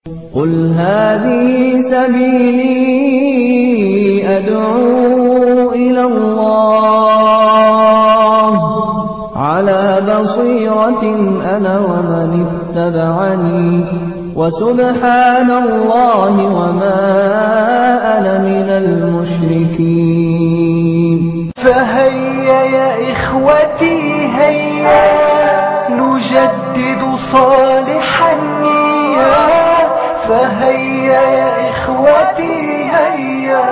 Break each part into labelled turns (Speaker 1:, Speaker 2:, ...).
Speaker 1: قل هذه سبيلي أدعو إلى الله على بصيرة أنا ومن اتبعني وسبحان الله وما أنا من المشركين
Speaker 2: فهيا يا إخوتي هيا نجدد صالح النية فهيا يا إخوتي هيا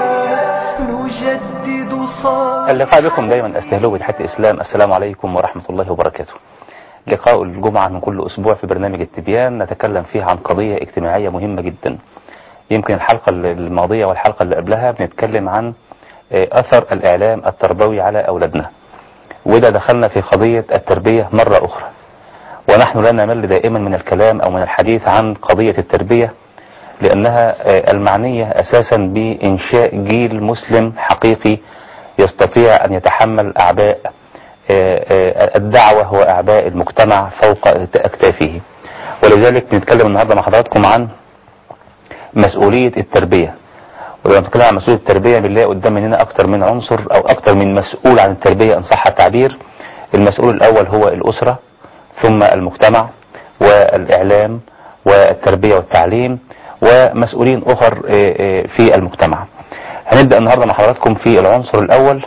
Speaker 2: نجدد صالح
Speaker 3: اللقاء بكم دايما استهلوا بتحية الإسلام السلام عليكم ورحمة الله وبركاته لقاء الجمعة من كل أسبوع في برنامج التبيان نتكلم فيه عن قضية اجتماعية مهمة جدا يمكن الحلقة الماضية والحلقة اللي قبلها بنتكلم عن أثر الإعلام التربوي على أولادنا وده دخلنا في قضية التربية مرة أخرى ونحن لا نمل دائما من الكلام أو من الحديث عن قضية التربية لأنها المعنية أساسا بإنشاء جيل مسلم حقيقي يستطيع أن يتحمل أعباء الدعوة وأعباء المجتمع فوق أكتافه ولذلك نتكلم النهاردة مع حضراتكم عن مسؤولية التربية ولما نتكلم عن مسؤولية التربية بنلاقي قدام مننا أكتر من عنصر أو أكتر من مسؤول عن التربية إن صح التعبير المسؤول الأول هو الأسرة ثم المجتمع والإعلام والتربية والتعليم ومسؤولين أخر في المجتمع هنبدأ النهاردة مع حضراتكم في العنصر الأول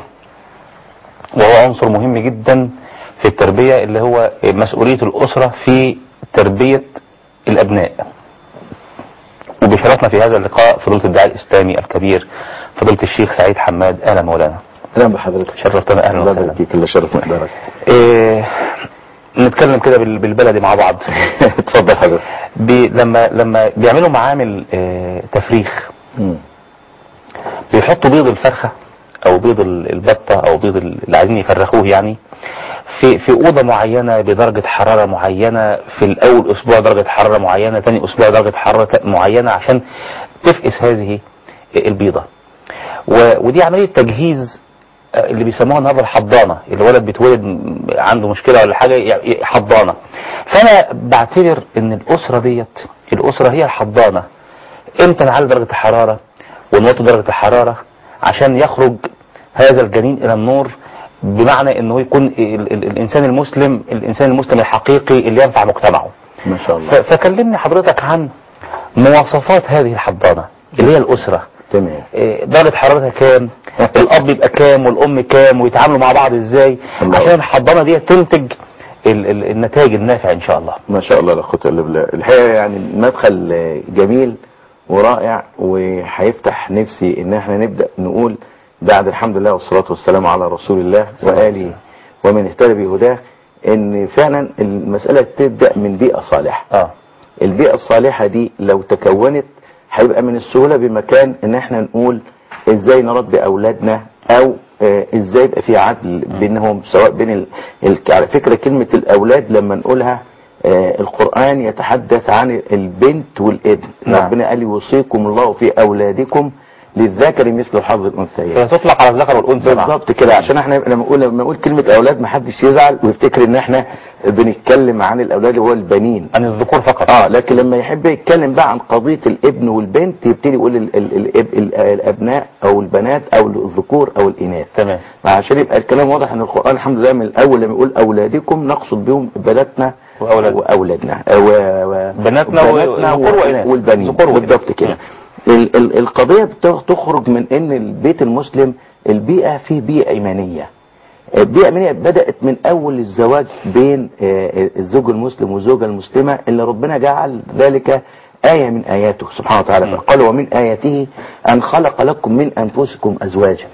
Speaker 3: وهو عنصر مهم جدا في التربية اللي هو مسؤولية الأسرة في تربية الأبناء وبشرفنا في هذا اللقاء فضيلة الداعي الإسلامي الكبير فضيلة الشيخ سعيد حماد أهلا مولانا
Speaker 4: اهلا بحضرتك
Speaker 3: شرفتنا أهلا
Speaker 4: الله
Speaker 3: وسهلا
Speaker 4: يبارك فيك كل شرف مقدارك
Speaker 3: إيه نتكلم كده بال- بالبلدي مع بعض
Speaker 4: اتفضل حضرتك
Speaker 3: بي لما لما بيعملوا معامل إيه تفريخ
Speaker 4: مم.
Speaker 3: بيحطوا بيض الفرخة او بيض ال- البطة او بيض ال- اللي عايزين يفرخوه يعني في في اوضه معينه بدرجه حراره معينه في الاول اسبوع درجه حراره معينه ثاني اسبوع درجه حراره معينه عشان تفقس هذه البيضه و- ودي عمليه تجهيز آه، اللي بيسموها النهارده الحضانه الولد بيتولد م- عنده مشكله ولا حاجه ي- ي- حضانه فانا بعتبر ان الاسره ديت الاسره هي الحضانه امتى نعلي درجه الحراره ونوطي درجه الحراره عشان يخرج هذا الجنين الى النور بمعنى انه يكون ال- ال- الانسان المسلم الانسان المسلم الحقيقي اللي ينفع مجتمعه
Speaker 4: ما شاء الله
Speaker 3: ف- فكلمني حضرتك عن مواصفات هذه الحضانة اللي هي الأسرة
Speaker 4: تمام
Speaker 3: إيه، درجة حرارتها كام الأب يبقى كام والأم كام ويتعاملوا مع بعض إزاي
Speaker 4: الله.
Speaker 3: عشان الحضانة دي تنتج ال- ال- النتائج النافعة إن شاء الله
Speaker 4: ما شاء الله لا قوه الا بالله الحقيقه يعني المدخل آه، جميل ورائع وهيفتح نفسي ان احنا نبدا نقول بعد الحمد لله والصلاه والسلام على رسول الله واله ومن اهتدى بهداه ان فعلا المساله تبدا من بيئه صالحه
Speaker 3: آه
Speaker 4: البيئة الصالحة دي لو تكونت هيبقى من السهولة بمكان ان احنا نقول ازاي نربي اولادنا او آه، ازاي يبقى في عدل بينهم سواء بين ال... ال... على فكرة كلمة الاولاد لما نقولها آه، القرآن يتحدث عن البنت والابن
Speaker 3: نعم.
Speaker 4: ربنا قال يوصيكم الله في اولادكم للذكر مثل حظ الانثيين
Speaker 3: هي تطلق على الذكر والأنثى معا.
Speaker 4: بالظبط كده عشان احنا لما نقول لما نقول كلمة اولاد ما حدش يزعل ويفتكر ان احنا بنتكلم عن الاولاد اللي هو البنين
Speaker 3: عن الذكور فقط
Speaker 4: اه لكن لما يحب يتكلم بقى عن قضية الابن والبنت يبتدي يقول ال ال ال ال الابناء او البنات او الذكور او الاناث
Speaker 3: تمام
Speaker 4: عشان يبقى الكلام واضح ان القرآن الحمد لله من الاول لما يقول اولادكم نقصد بهم بناتنا
Speaker 3: وأولادنا.
Speaker 4: واولادنا و... و...
Speaker 3: بناتنا وذكور وإناث.
Speaker 4: والبنين
Speaker 3: ذكور وإناث.
Speaker 4: بالضبط كده ال ال القضية بت- تخرج من ان البيت المسلم البيئة فيه بيئة ايمانية البيئة الإيمانية بدأت من أول الزواج بين آه، الزوج المسلم والزوجة المسلمة اللي ربنا جعل ذلك آية من آياته سبحانه وتعالى
Speaker 3: مم.
Speaker 4: فقال ومن آياته أن خلق لكم من أنفسكم أزواجا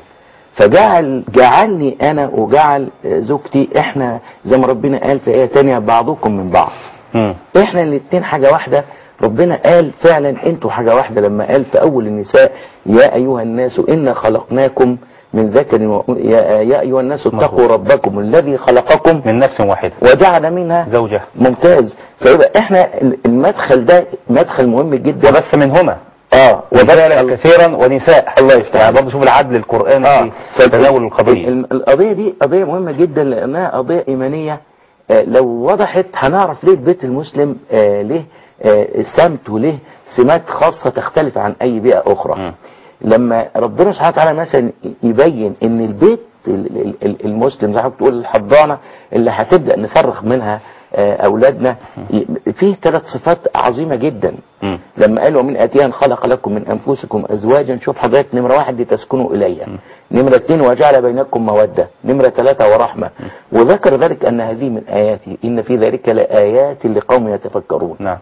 Speaker 4: فجعل جعلني أنا وجعل آه، زوجتي إحنا زي ما ربنا قال في آية تانية بعضكم من بعض
Speaker 3: مم.
Speaker 4: احنا الاتنين حاجة واحدة ربنا قال فعلا انتوا حاجة واحدة لما قال في اول النساء يا ايها الناس انا خلقناكم من ذكر و... يا, يا ايها الناس اتقوا
Speaker 3: مظبوط.
Speaker 4: ربكم الذي خلقكم
Speaker 3: من نفس واحدة
Speaker 4: وجعل منها
Speaker 3: زوجة
Speaker 4: ممتاز فيبقى احنا المدخل ده مدخل مهم جدا
Speaker 3: وبث منهما
Speaker 4: اه
Speaker 3: ورجالا كثيرا ونساء
Speaker 4: الله يفتح
Speaker 3: يعني
Speaker 4: عليك.
Speaker 3: برضه شوف العدل القرآني
Speaker 4: اه
Speaker 3: في تناول القضية
Speaker 4: ال- القضية دي قضية مهمة جدا لأنها قضية إيمانية آه، لو وضحت هنعرف ليه البيت المسلم آه، ليه آه، سمت وله سمات خاصة تختلف عن أي بيئة أخرى
Speaker 3: مم.
Speaker 4: لما ربنا سبحانه وتعالى مثلا يبين ان البيت ال- ال- ال- المسلم زي ما بتقول الحضانه اللي هتبدا نفرغ منها آه، اولادنا ي- فيه ثلاث صفات عظيمه جدا
Speaker 3: مم.
Speaker 4: لما قال ومن اتيان خلق لكم من انفسكم ازواجا شوف حضرتك نمره واحد لتسكنوا اليها نمره اثنين وجعل بينكم موده نمره ثلاثه ورحمه وذكر ذلك ان هذه من اياته ان في ذلك لايات لقوم يتفكرون
Speaker 3: نعم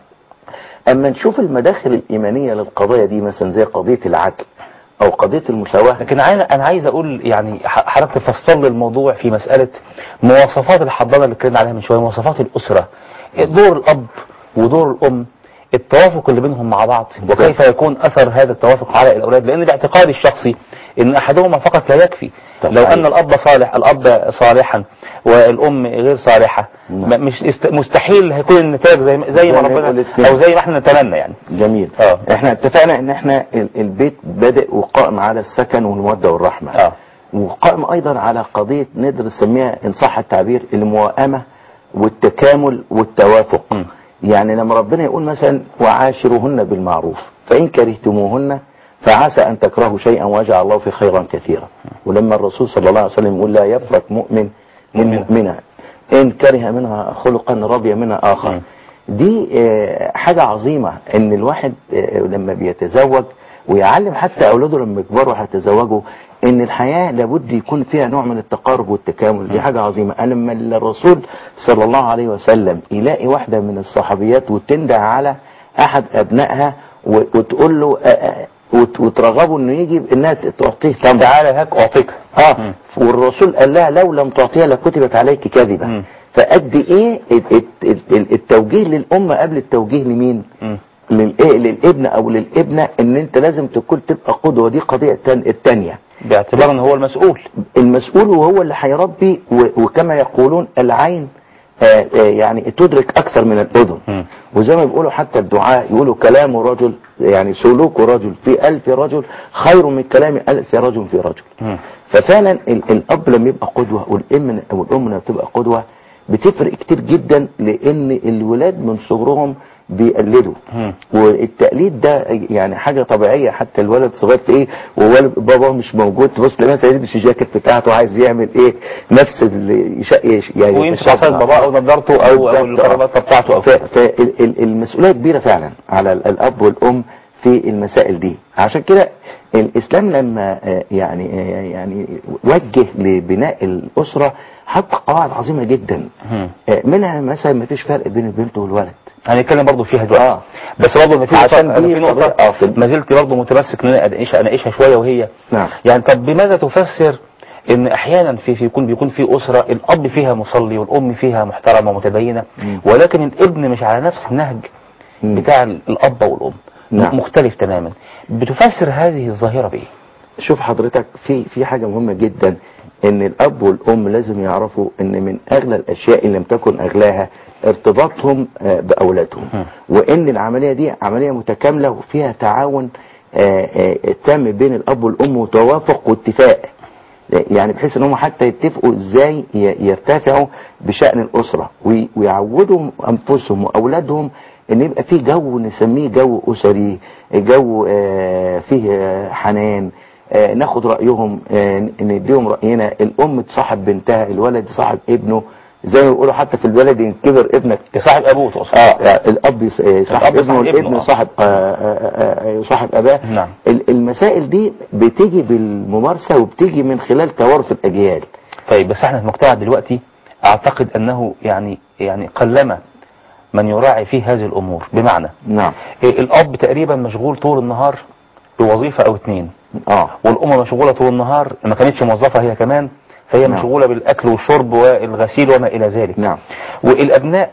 Speaker 4: اما نشوف المداخل الايمانيه للقضايا دي مثلا زي قضيه العدل او قضيه المساواه
Speaker 3: لكن عايز انا عايز اقول يعني ح- حضرتك تفصل لي الموضوع في مساله مواصفات الحضانه اللي اتكلمنا عليها من شويه مواصفات الاسره دور الاب ودور الام التوافق اللي بينهم مع بعض وكيف يكون اثر هذا التوافق على الاولاد لان باعتقادي الشخصي ان احدهما فقط لا يكفي
Speaker 4: طب
Speaker 3: لو
Speaker 4: صحيح.
Speaker 3: ان الاب صالح الاب صالحا والام غير صالحه
Speaker 4: نعم.
Speaker 3: ما- مش است- مستحيل هيكون النتاج زي ما- زي ما
Speaker 4: زي ما
Speaker 3: ربنا
Speaker 4: يقول الاتنين.
Speaker 3: او زي ما احنا نتمنى يعني
Speaker 4: جميل
Speaker 3: آه.
Speaker 4: احنا اتفقنا ان احنا ال- البيت بادئ وقائم على السكن والموده والرحمه
Speaker 3: اه
Speaker 4: وقائم ايضا على قضيه نقدر نسميها ان صح التعبير الموائمه والتكامل والتوافق
Speaker 3: مم.
Speaker 4: يعني لما ربنا يقول مثلا وعاشروهن بالمعروف فان كرهتموهن فعسى ان تكرهوا شيئا ويجعل الله في خيرا كثيرا ولما الرسول صلى الله عليه وسلم يقول لا يفرق مؤمن من
Speaker 3: مؤمنة.
Speaker 4: مؤمنه ان كره منها خلقا رضي منها اخر
Speaker 3: مم.
Speaker 4: دي آه، حاجة عظيمة ان الواحد آه، لما بيتزوج ويعلم حتى اولاده لما يكبروا هيتزوجوا ان الحياة لابد يكون فيها نوع من التقارب والتكامل دي حاجة عظيمة انا لما الرسول صلى الله عليه وسلم يلاقي واحدة من الصحابيات وتندى على احد ابنائها و- وتقول له آه، آه، وت- وترغبه انه يجي انها تعطيه تمر
Speaker 3: تعالى هاك اعطيك
Speaker 4: اه
Speaker 3: مم.
Speaker 4: والرسول قال لها لو لم تعطيها لكتبت عليك كذبة
Speaker 3: مم.
Speaker 4: فقد ايه ال- ال- ال- التوجيه للأمة قبل التوجيه لمين
Speaker 3: مم.
Speaker 4: للإيه للابن او للابنة ان انت لازم تكون تبقى قدوة دي قضية التان- التانية
Speaker 3: باعتبار ان هو المسؤول
Speaker 4: المسؤول وهو اللي هيربي و- وكما يقولون العين آه، آه، يعني تدرك اكثر من الاذن
Speaker 3: مم.
Speaker 4: وزي ما بيقولوا حتى الدعاء يقولوا كلام رجل يعني سلوك رجل في ألف رجل خير من كلام ألف رجل في رجل
Speaker 3: مم.
Speaker 4: ففعلا ال- الاب لما يبقى قدوه والام والام لما بتبقى قدوه بتفرق كتير جدا لان الولاد من صغرهم بيقلدوا
Speaker 3: مم.
Speaker 4: والتقليد ده يعني حاجه طبيعيه حتى الولد صغير في ايه وولد بابا مش موجود تبص تلاقيه مثلا يلبس الجاكيت بتاعته عايز يعمل ايه نفس ال- يش- يش- يعني
Speaker 3: ويمسك
Speaker 4: يتشبع.
Speaker 3: عصاية باباه او نضارته او او
Speaker 4: بالظبط، آه.
Speaker 3: الكرافته بتاعته او كده.
Speaker 4: فالمسؤوليه كبيره فعلا على ال- الاب والام في المسائل دي عشان كده الاسلام لما آه، يعني آه، يعني وجه لبناء الاسره حط قواعد عظيمه جدا
Speaker 3: مم.
Speaker 4: آه، منها مثلا ما فيش فرق بين البنت والولد
Speaker 3: هنتكلم برضه فيها دلوقتي
Speaker 4: آه.
Speaker 3: بس برضه في
Speaker 4: عشان
Speaker 3: نقطة- أنا
Speaker 4: دي
Speaker 3: في نقطة
Speaker 4: قضية- آه، في-
Speaker 3: ما زلت برضه متمسك ان انا اناقشها اناقشها شويه وهي
Speaker 4: نعم.
Speaker 3: يعني طب بماذا تفسر ان احيانا في في يكون بيكون في اسره الاب فيها مصلي والام فيها محترمه ومتدينه
Speaker 4: مم.
Speaker 3: ولكن الابن مش على نفس النهج
Speaker 4: مم.
Speaker 3: بتاع الاب والام
Speaker 4: نعم.
Speaker 3: مختلف تماما بتفسر هذه الظاهره بايه؟
Speaker 4: شوف حضرتك في في حاجه مهمه جدا ان الاب والام لازم يعرفوا ان من اغلى الاشياء ان لم تكن اغلاها ارتباطهم آه، باولادهم
Speaker 3: مم.
Speaker 4: وان العمليه دي عمليه متكامله وفيها تعاون آه، آه، تام بين الاب والام وتوافق واتفاق يعني بحيث ان هم حتى يتفقوا ازاي ي- يرتفعوا بشأن الأسرة وي- ويعودوا أنفسهم وأولادهم ان يبقى في جو نسميه جو أسري جو آه، فيه آه، حنان آه، ناخد رأيهم آه، نديهم رأينا الأم تصاحب بنتها الولد يصاحب ابنه زي ما بيقولوا حتى في البلد ان كبر ابنك
Speaker 3: تصاحب ابوه تقصد
Speaker 4: اه يعني الاب يص- يصاحب
Speaker 3: الأب
Speaker 4: ابنه
Speaker 3: يصاحب
Speaker 4: والابن
Speaker 3: ابنه، آه.
Speaker 4: يصاحب آه، آه، آه، يصاحب اباه
Speaker 3: نعم.
Speaker 4: ال- المسائل دي بتيجي بالممارسه وبتيجي من خلال توارث الاجيال
Speaker 3: طيب بس احنا في المجتمع دلوقتي اعتقد انه يعني يعني قلما من يراعي فيه هذه الامور بمعنى
Speaker 4: نعم
Speaker 3: إيه، الاب تقريبا مشغول طول النهار بوظيفه او اتنين
Speaker 4: اه
Speaker 3: والام مشغوله طول النهار ما كانتش موظفه هي كمان فهي
Speaker 4: نعم.
Speaker 3: مشغوله بالاكل والشرب والغسيل وما الى ذلك
Speaker 4: نعم
Speaker 3: والابناء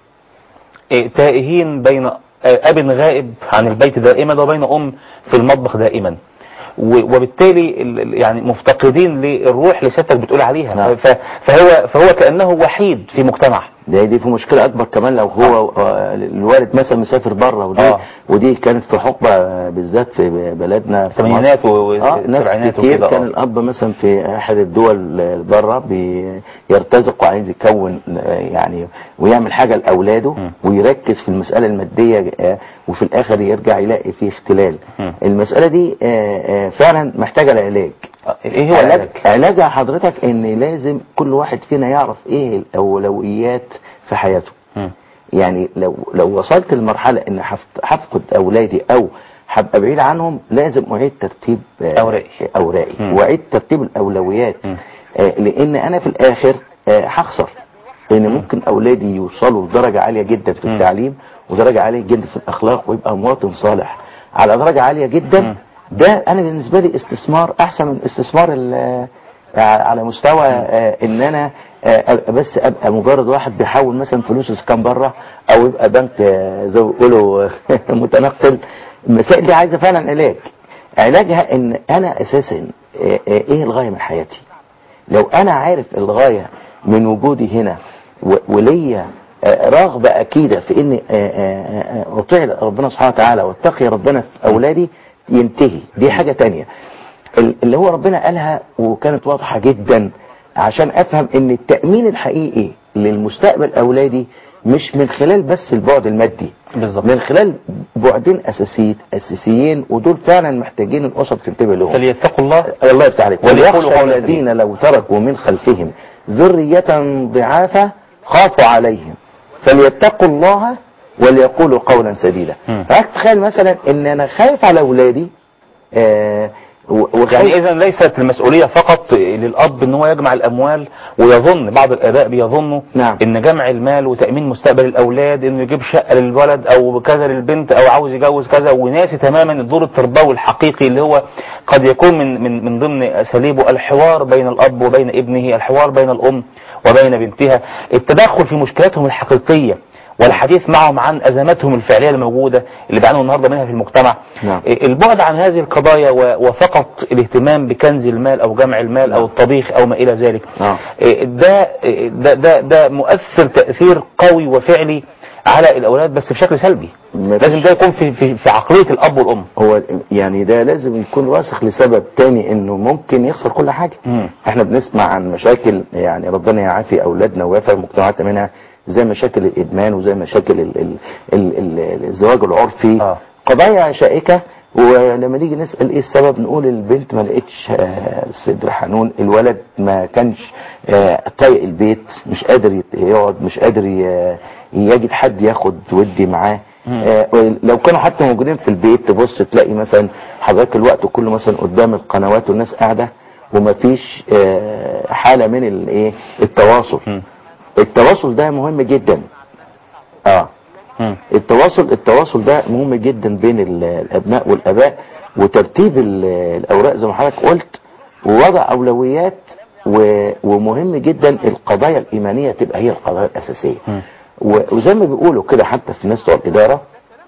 Speaker 3: إيه، تائهين بين آه، اب غائب عن البيت دائما وبين ام في المطبخ دائما و- وبالتالي ال- ال- يعني مفتقدين للروح اللي سيادتك بتقول عليها
Speaker 4: نعم.
Speaker 3: ف- فهو فهو كانه وحيد في مجتمع
Speaker 4: ده دي في مشكله اكبر كمان لو هو آه، الوالد مثلا مسافر بره ودي
Speaker 3: آه.
Speaker 4: ودي كانت في حقبه آه، بالذات في بلدنا في
Speaker 3: الثمانينات
Speaker 4: مصر.
Speaker 3: و-
Speaker 4: اه ناس
Speaker 3: والسبعينات
Speaker 4: كتير
Speaker 3: وكده،
Speaker 4: كان
Speaker 3: آه.
Speaker 4: الاب مثلا في احد الدول بره بيرتزق وعايز يكون آه، يعني ويعمل حاجه لاولاده
Speaker 3: م.
Speaker 4: ويركز في المساله الماديه آه، وفي الاخر يرجع يلاقي فيه اختلال
Speaker 3: م.
Speaker 4: المساله دي آه، آه، فعلا محتاجه لعلاج
Speaker 3: آه، ايه هو
Speaker 4: علاج
Speaker 3: العلاج؟
Speaker 4: علاجها حضرتك ان لازم كل واحد فينا يعرف ايه الاولويات في حياته
Speaker 3: مم.
Speaker 4: يعني لو لو وصلت لمرحله ان هفت- هفقد اولادي او هبقى بعيد عنهم لازم اعيد ترتيب آه،
Speaker 3: أوراقي.
Speaker 4: اوراقي
Speaker 3: مم.
Speaker 4: واعيد ترتيب الاولويات
Speaker 3: مم.
Speaker 4: آه، لان انا في الاخر آه، هخسر لان ممكن اولادي يوصلوا لدرجه عاليه جدا في
Speaker 3: مم.
Speaker 4: التعليم ودرجه عاليه جدا في الاخلاق ويبقى مواطن صالح على درجه عاليه
Speaker 3: مم.
Speaker 4: جدا ده انا بالنسبه لي استثمار احسن من استثمار ال- على مستوى آه، ان انا آه، أبقى بس ابقى مجرد واحد بيحول مثلا فلوس إذا كان بره او يبقى بنك آه، زي ما بيقولوا متنقل المسائل دي عايزه فعلا علاج علاجها ان انا اساسا آه، آه، ايه الغايه من حياتي لو انا عارف الغايه من وجودي هنا و- وليا آه، رغبه اكيده في اني آه، آه، آه، اطيع ربنا سبحانه وتعالى واتقي ربنا في اولادي ينتهي دي حاجه تانية ال- اللي هو ربنا قالها وكانت واضحه جدا عشان افهم ان التامين الحقيقي للمستقبل اولادي مش من خلال بس البعد المادي
Speaker 3: بالظبط.
Speaker 4: من خلال بعدين اساسيين اساسيين ودول فعلا محتاجين الاسر تنتبه لهم
Speaker 3: فليتقوا الله
Speaker 4: الله يفتح عليك
Speaker 3: وليقولوا
Speaker 4: وليخشى
Speaker 3: قولا
Speaker 4: الذين
Speaker 3: سديدا.
Speaker 4: لو تركوا من خلفهم ذرية ضعافا خافوا عليهم فليتقوا الله وليقولوا قولا سديدا
Speaker 3: مم.
Speaker 4: تخيل مثلا ان انا خايف على اولادي آه و- وخايف
Speaker 3: يعني اذا ليست المسؤوليه فقط للاب ان هو يجمع الاموال ويظن بعض الاباء بيظنوا
Speaker 4: نعم.
Speaker 3: ان جمع المال وتامين مستقبل الاولاد انه يجيب شقه للولد او كذا للبنت او عاوز يجوز كذا وناسي تماما الدور التربوي الحقيقي اللي هو قد يكون من من من ضمن اساليبه الحوار بين الاب وبين ابنه الحوار بين الام وبين بنتها التدخل في مشكلاتهم الحقيقيه والحديث معهم عن ازماتهم الفعليه الموجوده اللي بيعانوا النهارده منها في المجتمع
Speaker 4: نعم.
Speaker 3: البعد عن هذه القضايا و- وفقط الاهتمام بكنز المال او جمع المال او الطبيخ او ما الى ذلك
Speaker 4: نعم.
Speaker 3: إيه، ده إيه، ده ده ده مؤثر تاثير قوي وفعلي على الاولاد بس بشكل سلبي
Speaker 4: مفيش-
Speaker 3: لازم ده يكون في في, في عقليه الاب والام
Speaker 4: هو يعني ده لازم يكون راسخ لسبب تاني انه ممكن يخسر كل حاجة
Speaker 3: مم.
Speaker 4: احنا بنسمع عن مشاكل يعني ربنا يعافي اولادنا ويعافي المجتمعات منها زي مشاكل الادمان وزي مشاكل ال ال ال ال الزواج العرفي
Speaker 3: آه.
Speaker 4: قضايا شائكة ولما نيجي نسأل ايه السبب نقول البنت ما لقيتش آه، صدر حنون الولد ما كانش آه، طايق البيت مش قادر يت- يقعد مش قادر ي- يجد حد ياخد ودي معاه
Speaker 3: مم.
Speaker 4: آه، لو كانوا حتى موجودين في البيت تبص تلاقي مثلا حضرتك الوقت كله مثلا قدام القنوات والناس قاعده ومفيش آه، حاله من الايه التواصل
Speaker 3: مم.
Speaker 4: التواصل ده مهم جدا اه
Speaker 3: مم.
Speaker 4: التواصل التواصل ده مهم جدا بين ال- الابناء والاباء وترتيب ال- الاوراق زي ما حضرتك قلت ووضع اولويات و- ومهم جدا القضايا الايمانيه تبقى هي القضايا الاساسيه
Speaker 3: مم.
Speaker 4: و- وزي ما بيقولوا كده حتى في الناس بتوع الاداره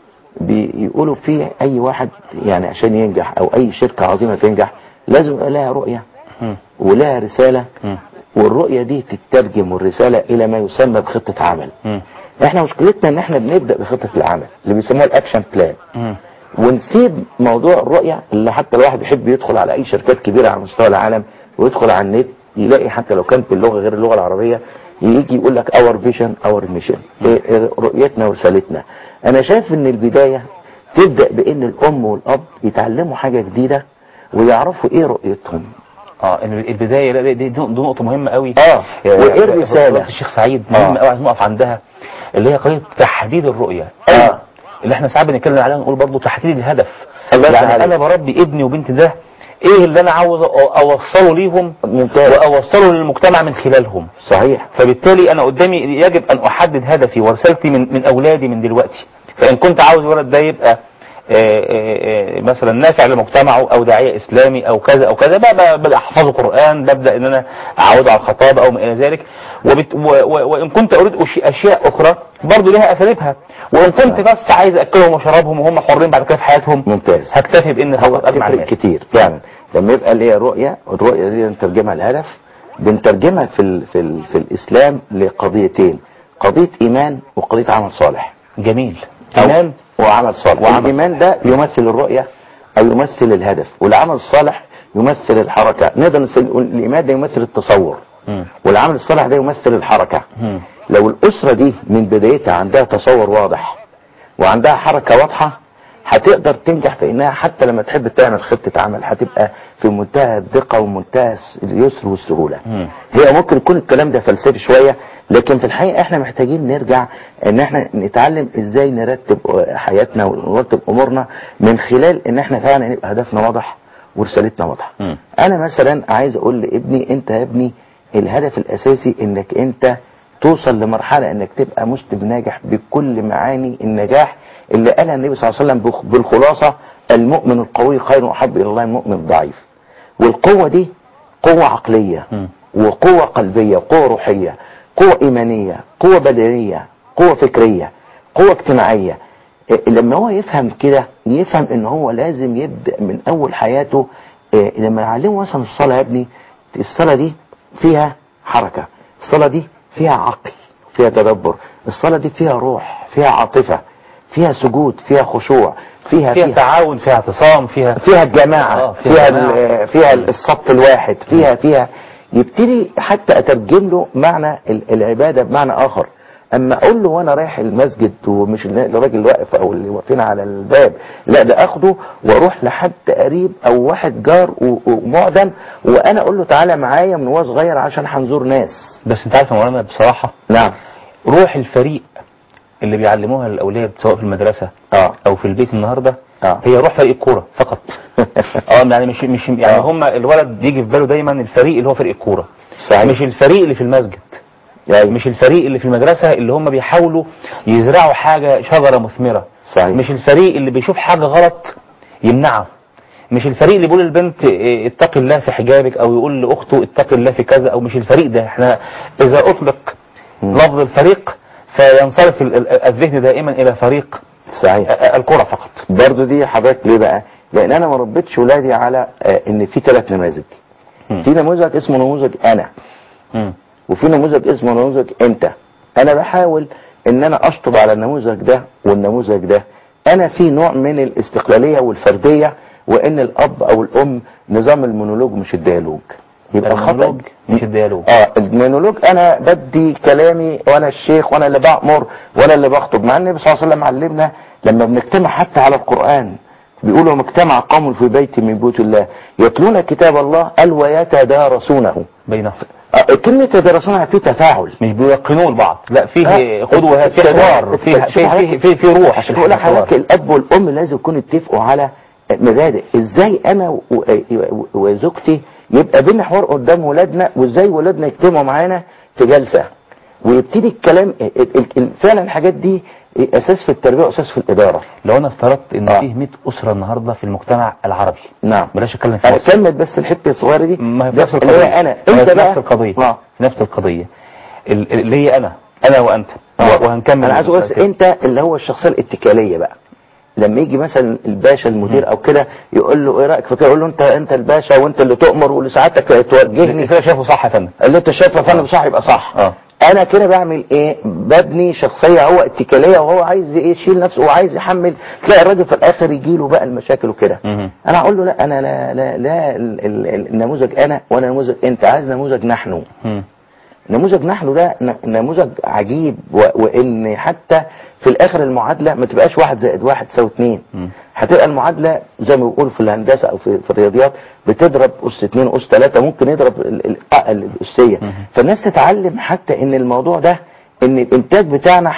Speaker 4: بيقولوا في اي واحد يعني عشان ينجح او اي شركه عظيمه تنجح لازم يبقى لها رؤيه
Speaker 3: مم.
Speaker 4: ولها رساله
Speaker 3: مم.
Speaker 4: والرؤيه دي تترجم الرساله الى ما يسمى بخطه عمل
Speaker 3: مم.
Speaker 4: احنا مشكلتنا ان احنا بنبدا بخطه العمل اللي بيسموها الاكشن بلان
Speaker 3: مم.
Speaker 4: ونسيب موضوع الرؤيه اللي حتى الواحد يحب يدخل على اي شركات كبيره على مستوى العالم ويدخل على النت يلاقي حتى لو كانت باللغه غير اللغه العربيه يجي يقول لك اور فيجن اور ميشن رؤيتنا ورسالتنا انا شايف ان البدايه تبدا بان الام والاب يتعلموا حاجه جديده ويعرفوا ايه رؤيتهم
Speaker 3: اه إن البدايه لا، دي, دي, دي نقطه مهمه قوي
Speaker 4: اه
Speaker 3: يا-
Speaker 4: وايه
Speaker 3: يا-
Speaker 4: الرساله
Speaker 3: فضيلة الشيخ سعيد مهمه
Speaker 4: آه.
Speaker 3: قوي عايزين نقف عندها اللي هي قضيه تحديد الرؤيه
Speaker 4: آه.
Speaker 3: اللي احنا ساعات بنتكلم عليها ونقول برضه تحديد الهدف
Speaker 4: الله يفتح
Speaker 3: يعني
Speaker 4: عليك.
Speaker 3: انا بربي ابني وبنتي ده ايه اللي انا عاوز أ- اوصله ليهم
Speaker 4: ممتاز
Speaker 3: واوصله للمجتمع من خلالهم
Speaker 4: صحيح
Speaker 3: فبالتالي انا قدامي يجب ان احدد هدفي ورسالتي من من اولادي من دلوقتي فان كنت عاوز الولد ده يبقى آه، آه، آه، مثلا نافع لمجتمعه او داعيه اسلامي او كذا او كذا بقى- بقى ببدا احفظه قران ببدا ان انا اعوده على الخطابه او ما الى ذلك وبت و و وان كنت اريد أشي- اشياء اخرى برضه لها اساليبها وان كنت بس عايز اكلهم واشربهم وهم حرين بعد كده في حياتهم
Speaker 4: ممتاز
Speaker 3: هكتفي بان
Speaker 4: هو
Speaker 3: فقط اجمع
Speaker 4: تفرق
Speaker 3: المال
Speaker 4: كتير فعلا لما يبقى ليا رؤيه الرؤيه دي نترجمها لهدف بنترجمها في ال في ال في الاسلام لقضيتين قضيه ايمان وقضيه عمل صالح
Speaker 3: جميل
Speaker 4: أو-
Speaker 3: إيمان
Speaker 4: وعمل صالح
Speaker 3: وعمل
Speaker 4: الايمان ده يمثل الرؤيه او يمثل الهدف والعمل الصالح يمثل الحركه نقدر نسل... الايمان ده يمثل التصور
Speaker 3: مم.
Speaker 4: والعمل الصالح ده يمثل الحركه
Speaker 3: مم.
Speaker 4: لو الاسره دي من بدايتها عندها تصور واضح وعندها حركه واضحه هتقدر تنجح في انها حتى لما تحب تعمل خطه عمل هتبقى في منتهى الدقه ومنتهى اليسر والسهوله
Speaker 3: مم.
Speaker 4: هي ممكن يكون الكلام ده فلسفي شويه لكن في الحقيقه احنا محتاجين نرجع ان احنا نتعلم ازاي نرتب حياتنا ونرتب امورنا من خلال ان احنا فعلا يبقى هدفنا واضح ورسالتنا واضحه.
Speaker 3: مم.
Speaker 4: انا مثلا عايز اقول لابني انت يا ابني الهدف الاساسي انك انت توصل لمرحله انك تبقى مسلم ناجح بكل معاني النجاح اللي قالها النبي صلى الله عليه وسلم بخ- بالخلاصه المؤمن القوي خير واحب الى الله من المؤمن الضعيف. والقوه دي قوه عقليه
Speaker 3: مم.
Speaker 4: وقوة قلبية قوة روحية قوة إيمانية قوة بدنية قوة فكرية قوة اجتماعية إيه، لما هو يفهم كده يفهم ان هو لازم يبدأ من اول حياته إيه، لما يعلمه مثلا الصلاة يا ابني الصلاة دي فيها حركة الصلاة دي فيها عقل فيها تدبر الصلاة دي فيها روح فيها عاطفة فيها سجود فيها خشوع فيها
Speaker 3: فيها تعاون فيها اعتصام فيها
Speaker 4: فيها الجماعة
Speaker 3: آه، فيها
Speaker 4: فيها
Speaker 3: جماعة.
Speaker 4: ال- فيها الصف الواحد فيها فيها يبتدي حتى اترجم له معنى ال- العبادة بمعنى اخر اما اقول له وانا رايح المسجد ومش ال- الراجل واقف او اللي واقفين على الباب لا ده اخده واروح لحد قريب او واحد جار و- ومعدم وانا اقول له تعالى معايا من وهو صغير عشان هنزور ناس
Speaker 3: بس انت عارف يا مولانا بصراحة
Speaker 4: نعم
Speaker 3: روح الفريق اللي بيعلموها للاولاد سواء في المدرسة
Speaker 4: اه
Speaker 3: او في البيت النهاردة
Speaker 4: آه.
Speaker 3: هي روح فريق الكورة فقط اه يعني مش مش يعني
Speaker 4: آه.
Speaker 3: هم الولد بيجي في باله دايما الفريق اللي هو فريق الكورة
Speaker 4: صحيح.
Speaker 3: مش الفريق اللي في المسجد
Speaker 4: يعني
Speaker 3: مش الفريق اللي في المدرسة اللي هم بيحاولوا يزرعوا حاجة شجرة مثمرة
Speaker 4: صحيح.
Speaker 3: مش الفريق اللي بيشوف حاجة غلط يمنعه مش الفريق اللي بيقول للبنت إيه، اتقي الله في حجابك او يقول لاخته اتقي الله في كذا او مش الفريق ده احنا اذا اطلق لفظ الفريق فينصرف ال- ال- الذهن دائما الى فريق
Speaker 4: صحيح
Speaker 3: آه، الكرة فقط
Speaker 4: برضو دي حضرتك ليه بقى لان انا ما ربيتش ولادي على آه، ان في ثلاث نماذج
Speaker 3: مم.
Speaker 4: في نموذج اسمه نموذج انا
Speaker 3: مم.
Speaker 4: وفي نموذج اسمه نموذج انت انا بحاول ان انا اشطب على النموذج ده والنموذج ده انا في نوع من الاستقلاليه والفرديه وان الاب او الام نظام المونولوج مش الديالوج يبقى الخطا
Speaker 3: المونولوج مش الديالوج
Speaker 4: اه المونولوج انا بدي كلامي وانا الشيخ وانا اللي بامر وانا اللي بخطب مع النبي صلى الله عليه وسلم علمنا لما بنجتمع حتى على القران بيقولوا مجتمع قوم في بيت من بيوت الله يتلون كتاب الله قال ويتدارسونه
Speaker 3: بينهم
Speaker 4: آه، كلمة يتدارسونها في تفاعل
Speaker 3: مش بيلقنوه لبعض لا فيه
Speaker 4: آه،
Speaker 3: خد وهات في حوار في
Speaker 4: شوف
Speaker 3: في
Speaker 4: حضرتك-
Speaker 3: في في, في روح
Speaker 4: عشان بقول لحضرتك الاب والام لازم يكونوا يتفقوا على مبادئ ازاي انا و- و- وزوجتي يبقى بينا حوار قدام ولادنا وازاي ولادنا يجتمعوا معانا في جلسه ويبتدي الكلام ال- ال- ال- فعلا الحاجات دي اساس في التربيه واساس في الاداره
Speaker 3: لو انا افترضت ان
Speaker 4: آه.
Speaker 3: فيه 100 اسره النهارده في المجتمع العربي
Speaker 4: نعم
Speaker 3: بلاش اتكلم في
Speaker 4: انا
Speaker 3: مصر.
Speaker 4: كمل بس الحته الصغيره دي
Speaker 3: ما هي في
Speaker 4: ده
Speaker 3: نفس
Speaker 4: اللي
Speaker 3: القضيه
Speaker 4: هي انا
Speaker 3: ما هي
Speaker 4: انت
Speaker 3: في
Speaker 4: بقى
Speaker 3: نفس القضيه
Speaker 4: آه.
Speaker 3: في نفس القضيه ال- اللي هي انا انا وانت
Speaker 4: آه.
Speaker 3: وهنكمل
Speaker 4: انا عايز اقول بس انت اللي هو الشخصيه الاتكاليه بقى لما يجي مثلا الباشا المدير او كده يقول له ايه رايك في كده يقول له انت انت الباشا وانت اللي تؤمر واللي ساعتك توجهني
Speaker 3: كده شايفه صح يا فندم
Speaker 4: اللي انت شايفه يا فندم صح يبقى صح
Speaker 3: اه
Speaker 4: انا كده بعمل ايه ببني شخصيه هو اتكاليه وهو عايز ايه يشيل نفسه وعايز يحمل تلاقي الراجل في الاخر يجي له بقى المشاكل وكده
Speaker 3: مهم.
Speaker 4: انا اقول له لا انا لا لا لا ال- ال- النموذج انا وانا نموذج انت عايز نموذج نحن
Speaker 3: مم.
Speaker 4: نموذج نحن ده ن- نموذج عجيب و... وان حتى في الاخر المعادله ما تبقاش واحد زائد واحد تساوي اتنين
Speaker 3: مم.
Speaker 4: هتبقى المعادله زي ما بيقولوا في الهندسه او في, في الرياضيات بتضرب اس اتنين اس تلاته ممكن يضرب ال- ال- آه، الاسيه
Speaker 3: مم.
Speaker 4: فالناس تتعلم حتى ان الموضوع ده ان الانتاج بتاعنا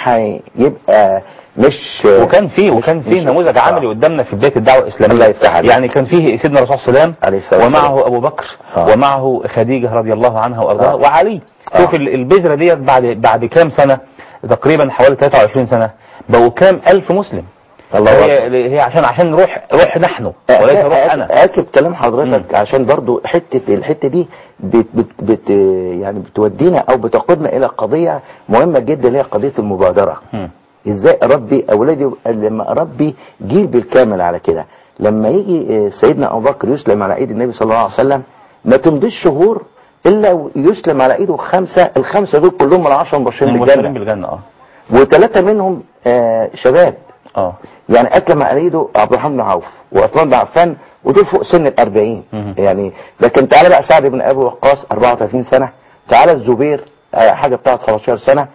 Speaker 4: هيبقى مش
Speaker 3: وكان فيه
Speaker 4: مش-
Speaker 3: وكان فيه
Speaker 4: مش-
Speaker 3: نموذج
Speaker 4: آه.
Speaker 3: عملي قدامنا في بدايه الدعوه الاسلاميه
Speaker 4: الله يفتح عليك.
Speaker 3: يعني كان فيه سيدنا الرسول صلى الله عليه
Speaker 4: عليه
Speaker 3: وسلم
Speaker 4: الصلاة والسلام.
Speaker 3: ومعه ابو بكر
Speaker 4: آه.
Speaker 3: ومعه خديجه رضي الله عنها وارضاها
Speaker 4: آه.
Speaker 3: وعلي
Speaker 4: آه.
Speaker 3: شوف ال- البذره ديت بعد بعد كام سنه تقريبا حوالي 23 سنه بقوا كام الف مسلم
Speaker 4: الله
Speaker 3: هي
Speaker 4: أكبر.
Speaker 3: هي عشان عشان روح روح نحن وليس روح انا
Speaker 4: اكد كلام حضرتك عشان برضو حته الحته دي بت بت بت يعني بتودينا او بتقودنا الى قضيه مهمه جدا اللي هي قضيه المبادره
Speaker 3: مم.
Speaker 4: ازاي اربي اولادي لما اربي جيل بالكامل على كده لما يجي آه، سيدنا ابو بكر يسلم على ايد النبي صلى الله عليه وسلم ما تمضيش شهور الا يسلم على ايده خمسه الخمسه دول كلهم من العشره المبشرين
Speaker 3: المبشرين
Speaker 4: بالجنه
Speaker 3: بالجنه اه
Speaker 4: وثلاثه منهم آه شباب
Speaker 3: اه
Speaker 4: يعني اسلم على ايده عبد الرحمن بن عوف وعثمان بن عفان ودول فوق سن ال 40
Speaker 3: مهم.
Speaker 4: يعني لكن تعالى بقى سعد بن ابي وقاص 34 سنه تعالى الزبير آه، حاجه بتاعت 15 سنه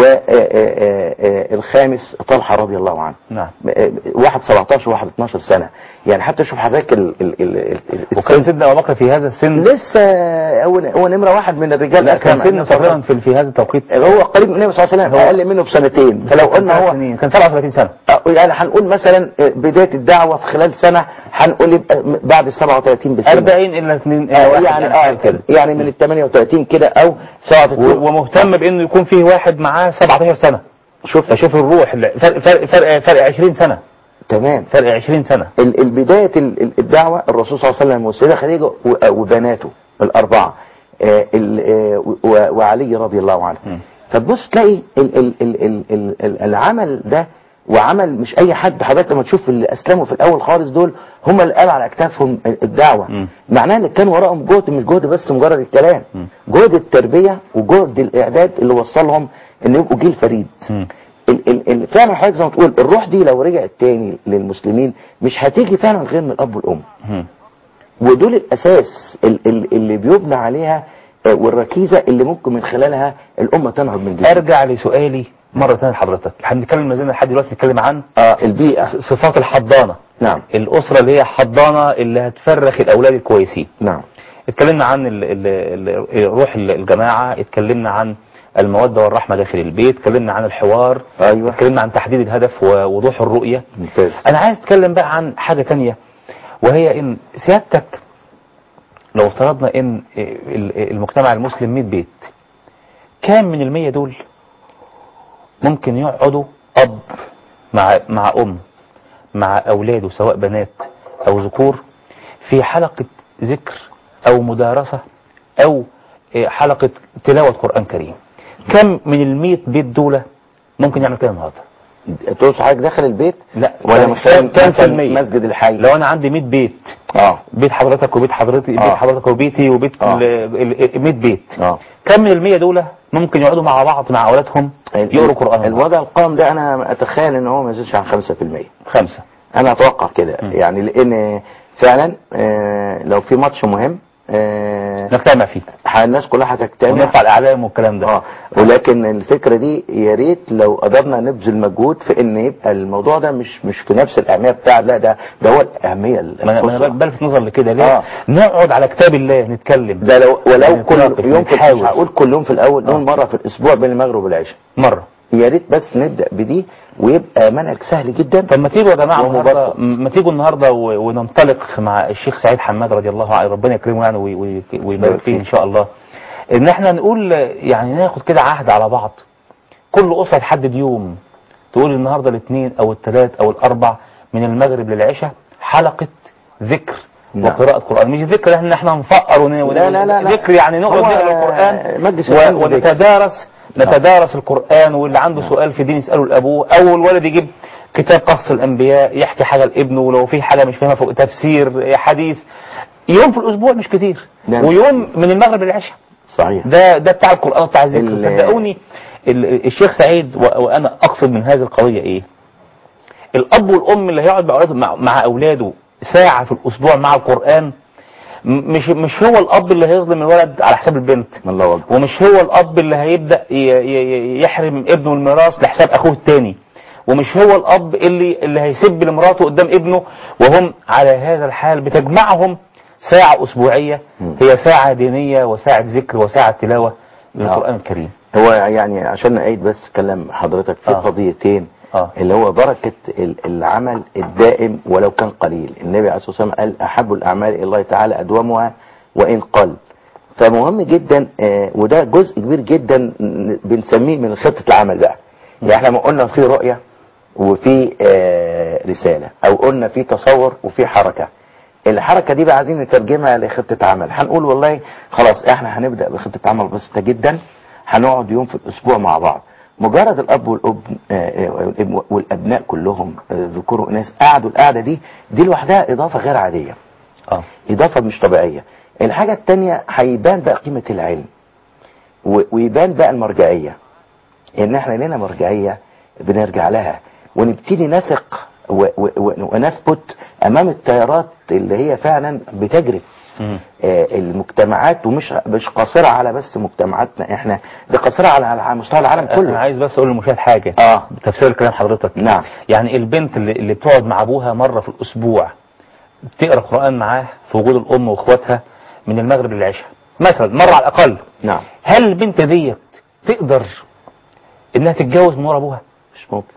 Speaker 4: والخامس طلحه رضي الله عنه
Speaker 3: نعم
Speaker 4: آه، واحد 17 وواحد 12 سنه يعني حتى شوف حضرتك ال ال ال ال
Speaker 3: وكان سيدنا ابو بكر في هذا السن
Speaker 4: لسه هو هو نمره واحد من الرجال
Speaker 3: لا كان
Speaker 4: أسلم.
Speaker 3: سنه تقريبا في في هذا التوقيت
Speaker 4: هو قريب من النبي صلى الله عليه وسلم اقل منه بسنتين فلو قلنا
Speaker 3: ثلاث
Speaker 4: هو
Speaker 3: سنين. كان 37 سنه
Speaker 4: آه، يعني هنقول مثلا آه، بدايه الدعوه في خلال سنه هنقول يبقى م- بعد ال 37 بسنه
Speaker 3: 40 الا 2
Speaker 4: آه، يعني اه
Speaker 3: كده
Speaker 4: يعني من ال 38 كده او 37
Speaker 3: و- ومهتم بانه يكون فيه واحد معاه 17 سنه
Speaker 4: شوف
Speaker 3: فشوف الروح اللي- فرق فرق فرق, فرق 20 سنه
Speaker 4: تمام
Speaker 3: فرق 20 سنه
Speaker 4: ال- ال- بدايه ال- ال- الدعوه الرسول صلى الله عليه وسلم والسيده خديجه و- وبناته الاربعه آه، ال- آه، و- وعلي رضي الله عنه
Speaker 3: م.
Speaker 4: فتبص تلاقي ال ال ال ال ال ال العمل ده وعمل مش اي حد حضرتك لما تشوف اللي اسلموا في الاول خالص دول هم اللي قالوا على اكتافهم الدعوه
Speaker 3: م.
Speaker 4: معناه ان كان وراهم جهد مش جهد بس مجرد الكلام
Speaker 3: م.
Speaker 4: جهد التربيه وجهد الاعداد اللي وصلهم ان يبقوا جيل فريد
Speaker 3: م.
Speaker 4: ال ال ال فعلا حضرتك زي ما تقول الروح دي لو رجعت تاني للمسلمين مش هتيجي فعلا غير من الاب والام
Speaker 3: م.
Speaker 4: ودول الاساس ال ال اللي بيبنى عليها آه، والركيزه اللي ممكن من خلالها الامه تنهض من جديد
Speaker 3: ارجع لسؤالي مره ثانيه لحضرتك احنا بنتكلم ما زلنا لحد دلوقتي بنتكلم عن
Speaker 4: اه البيئه
Speaker 3: ص- صفات الحضانه
Speaker 4: نعم
Speaker 3: الاسره اللي هي حضانه اللي هتفرخ الاولاد الكويسين
Speaker 4: نعم
Speaker 3: اتكلمنا عن ال ال ال روح ال- الجماعه اتكلمنا عن الموده والرحمه داخل البيت اتكلمنا عن الحوار
Speaker 4: ايوه
Speaker 3: اتكلمنا عن تحديد الهدف ووضوح الرؤيه
Speaker 4: ممتاز
Speaker 3: انا عايز اتكلم بقى عن حاجه تانية وهي ان سيادتك لو افترضنا ان ال- المجتمع المسلم 100 بيت كام من المية دول ممكن يقعدوا اب مع مع ام مع اولاده سواء بنات او ذكور في حلقة ذكر او مدارسة او إيه، حلقة تلاوة قرآن كريم كم من المية بيت دول ممكن يعمل كده النهارده
Speaker 4: تقصد حضرتك داخل البيت
Speaker 3: لا
Speaker 4: ولا
Speaker 3: كام-
Speaker 4: مثلا
Speaker 3: كام- كام في
Speaker 4: مثلا
Speaker 3: المية؟
Speaker 4: مسجد الحي
Speaker 3: لو انا عندي 100 بيت
Speaker 4: اه
Speaker 3: بيت حضرتك وبيت حضرتي بيت
Speaker 4: آه.
Speaker 3: حضرتك وبيتي وبيت
Speaker 4: آه.
Speaker 3: ال- ال- 100 بيت
Speaker 4: اه
Speaker 3: كم من المية دول ممكن يقعدوا مع بعض مع اولادهم
Speaker 4: ال-
Speaker 3: يقروا قرآن
Speaker 4: الوضع القائم ده انا اتخيل ان هو ما يزيدش عن 5%
Speaker 3: خمسة
Speaker 4: انا اتوقع كده
Speaker 3: م.
Speaker 4: يعني لان فعلا آه لو في ماتش مهم آه
Speaker 3: نجتمع فيه
Speaker 4: الناس كلها هتجتمع
Speaker 3: ونرفع الاعلام والكلام ده
Speaker 4: اه ولكن الفكره دي يا ريت لو قدرنا نبذل مجهود في ان يبقى الموضوع ده مش مش في نفس الاهميه بتاع لا ده ده هو الاهميه
Speaker 3: ما انا ما أنا
Speaker 4: القصوى.
Speaker 3: بلفت نظر لكده ليه
Speaker 4: آه.
Speaker 3: نقعد على كتاب الله نتكلم
Speaker 4: ده لو ولو
Speaker 3: نتناقش،
Speaker 4: كل يوم في مش
Speaker 3: نحاول.
Speaker 4: هقول كل يوم في الاول نقول
Speaker 3: آه.
Speaker 4: مره في الاسبوع بين المغرب والعشاء
Speaker 3: مرة
Speaker 4: يا ريت بس نبدا بدي ويبقى منهج سهل جدا
Speaker 3: طب ما تيجوا يا جماعه
Speaker 4: ومبسط.
Speaker 3: النهارده ما تيجوا النهارده و- وننطلق مع الشيخ سعيد حماد رضي الله عنه ربنا يكرمه يعني وي- وي- ويبارك فيه ان شاء الله ان احنا نقول يعني ناخد كده عهد على بعض كل اسره تحدد يوم تقول النهارده الاثنين او الثلاث او الاربع من المغرب للعشاء حلقه ذكر
Speaker 4: نعم.
Speaker 3: وقراءة قرآن مش ذكر احنا احنا نفقر ون... ون-
Speaker 4: لا لا لا لا.
Speaker 3: ذكر يعني نقعد
Speaker 4: هو
Speaker 3: نقرا القرآن
Speaker 4: مجلس
Speaker 3: و...
Speaker 4: العلم ذكر.
Speaker 3: ونتدارس نتدارس القرآن واللي عنده سؤال في دين يسأله لأبوه أو الولد يجيب كتاب قص الأنبياء يحكي حاجة لابنه ولو في حاجة مش فاهمها فوق تفسير حديث يوم في الأسبوع مش كتير
Speaker 4: نعم.
Speaker 3: ويوم من المغرب للعشاء
Speaker 4: صحيح
Speaker 3: ده ده بتاع القرآن بتاع الذكر
Speaker 4: ال-
Speaker 3: صدقوني ال- الشيخ سعيد و- وأنا أقصد من هذه القضية إيه الأب والأم اللي هيقعد مع أولاده مع, مع أولاده ساعة في الأسبوع مع القرآن م- مش مش هو الأب اللي هيظلم الولد على حساب البنت
Speaker 4: الله اكبر
Speaker 3: ومش هو الاب اللي هيبدا ي- ي- يحرم ابنه الميراث لحساب اخوه التاني ومش هو الاب اللي اللي هيسب لمراته قدام ابنه وهم على هذا الحال بتجمعهم ساعة أسبوعية
Speaker 4: مم.
Speaker 3: هي ساعة دينية وساعة ذكر وساعة تلاوة للقرآن الكريم
Speaker 4: هو يعني عشان نعيد بس كلام حضرتك في
Speaker 3: آه.
Speaker 4: قضيتين
Speaker 3: آه.
Speaker 4: اللي هو بركة ال- العمل الدائم ولو كان قليل النبي عليه الصلاة والسلام قال أحب الأعمال إلى الله تعالى أدومها وإن قل فمهم جدا آه، وده جزء كبير جدا ن- بنسميه من خطة العمل بقى يعني احنا ما قلنا في رؤية وفي آه، رسالة أو قلنا في تصور وفي حركة الحركة دي بقى عايزين نترجمها لخطة عمل هنقول والله خلاص احنا هنبدأ بخطة عمل بسيطة جدا هنقعد يوم في الأسبوع مع بعض مجرد الأب والأب آه، آه، والأبناء كلهم آه، ذكور وإناث قعدوا القعدة دي دي لوحدها إضافة غير عادية
Speaker 3: اه
Speaker 4: إضافة مش طبيعية الحاجة التانية هيبان بقى قيمة العلم و- ويبان بقى المرجعية ان احنا لنا مرجعية بنرجع لها ونبتدي نثق و- و- و- ونثبت امام التيارات اللي هي فعلا بتجري
Speaker 3: مم.
Speaker 4: آه، المجتمعات ومش مش قاصرة على بس مجتمعاتنا احنا دي قاصرة على على مستوى العالم
Speaker 3: انا
Speaker 4: كله
Speaker 3: عايز بس اقول للمشاهد حاجه
Speaker 4: اه
Speaker 3: تفسير كلام حضرتك
Speaker 4: نعم.
Speaker 3: يعني البنت اللي, اللي بتقعد مع ابوها مره في الاسبوع تقرا قران معاه في وجود الام واخواتها من المغرب للعشاء مثلا مره على الاقل
Speaker 4: نعم
Speaker 3: هل البنت ديت تقدر انها تتجوز من ورا ابوها
Speaker 4: مش ممكن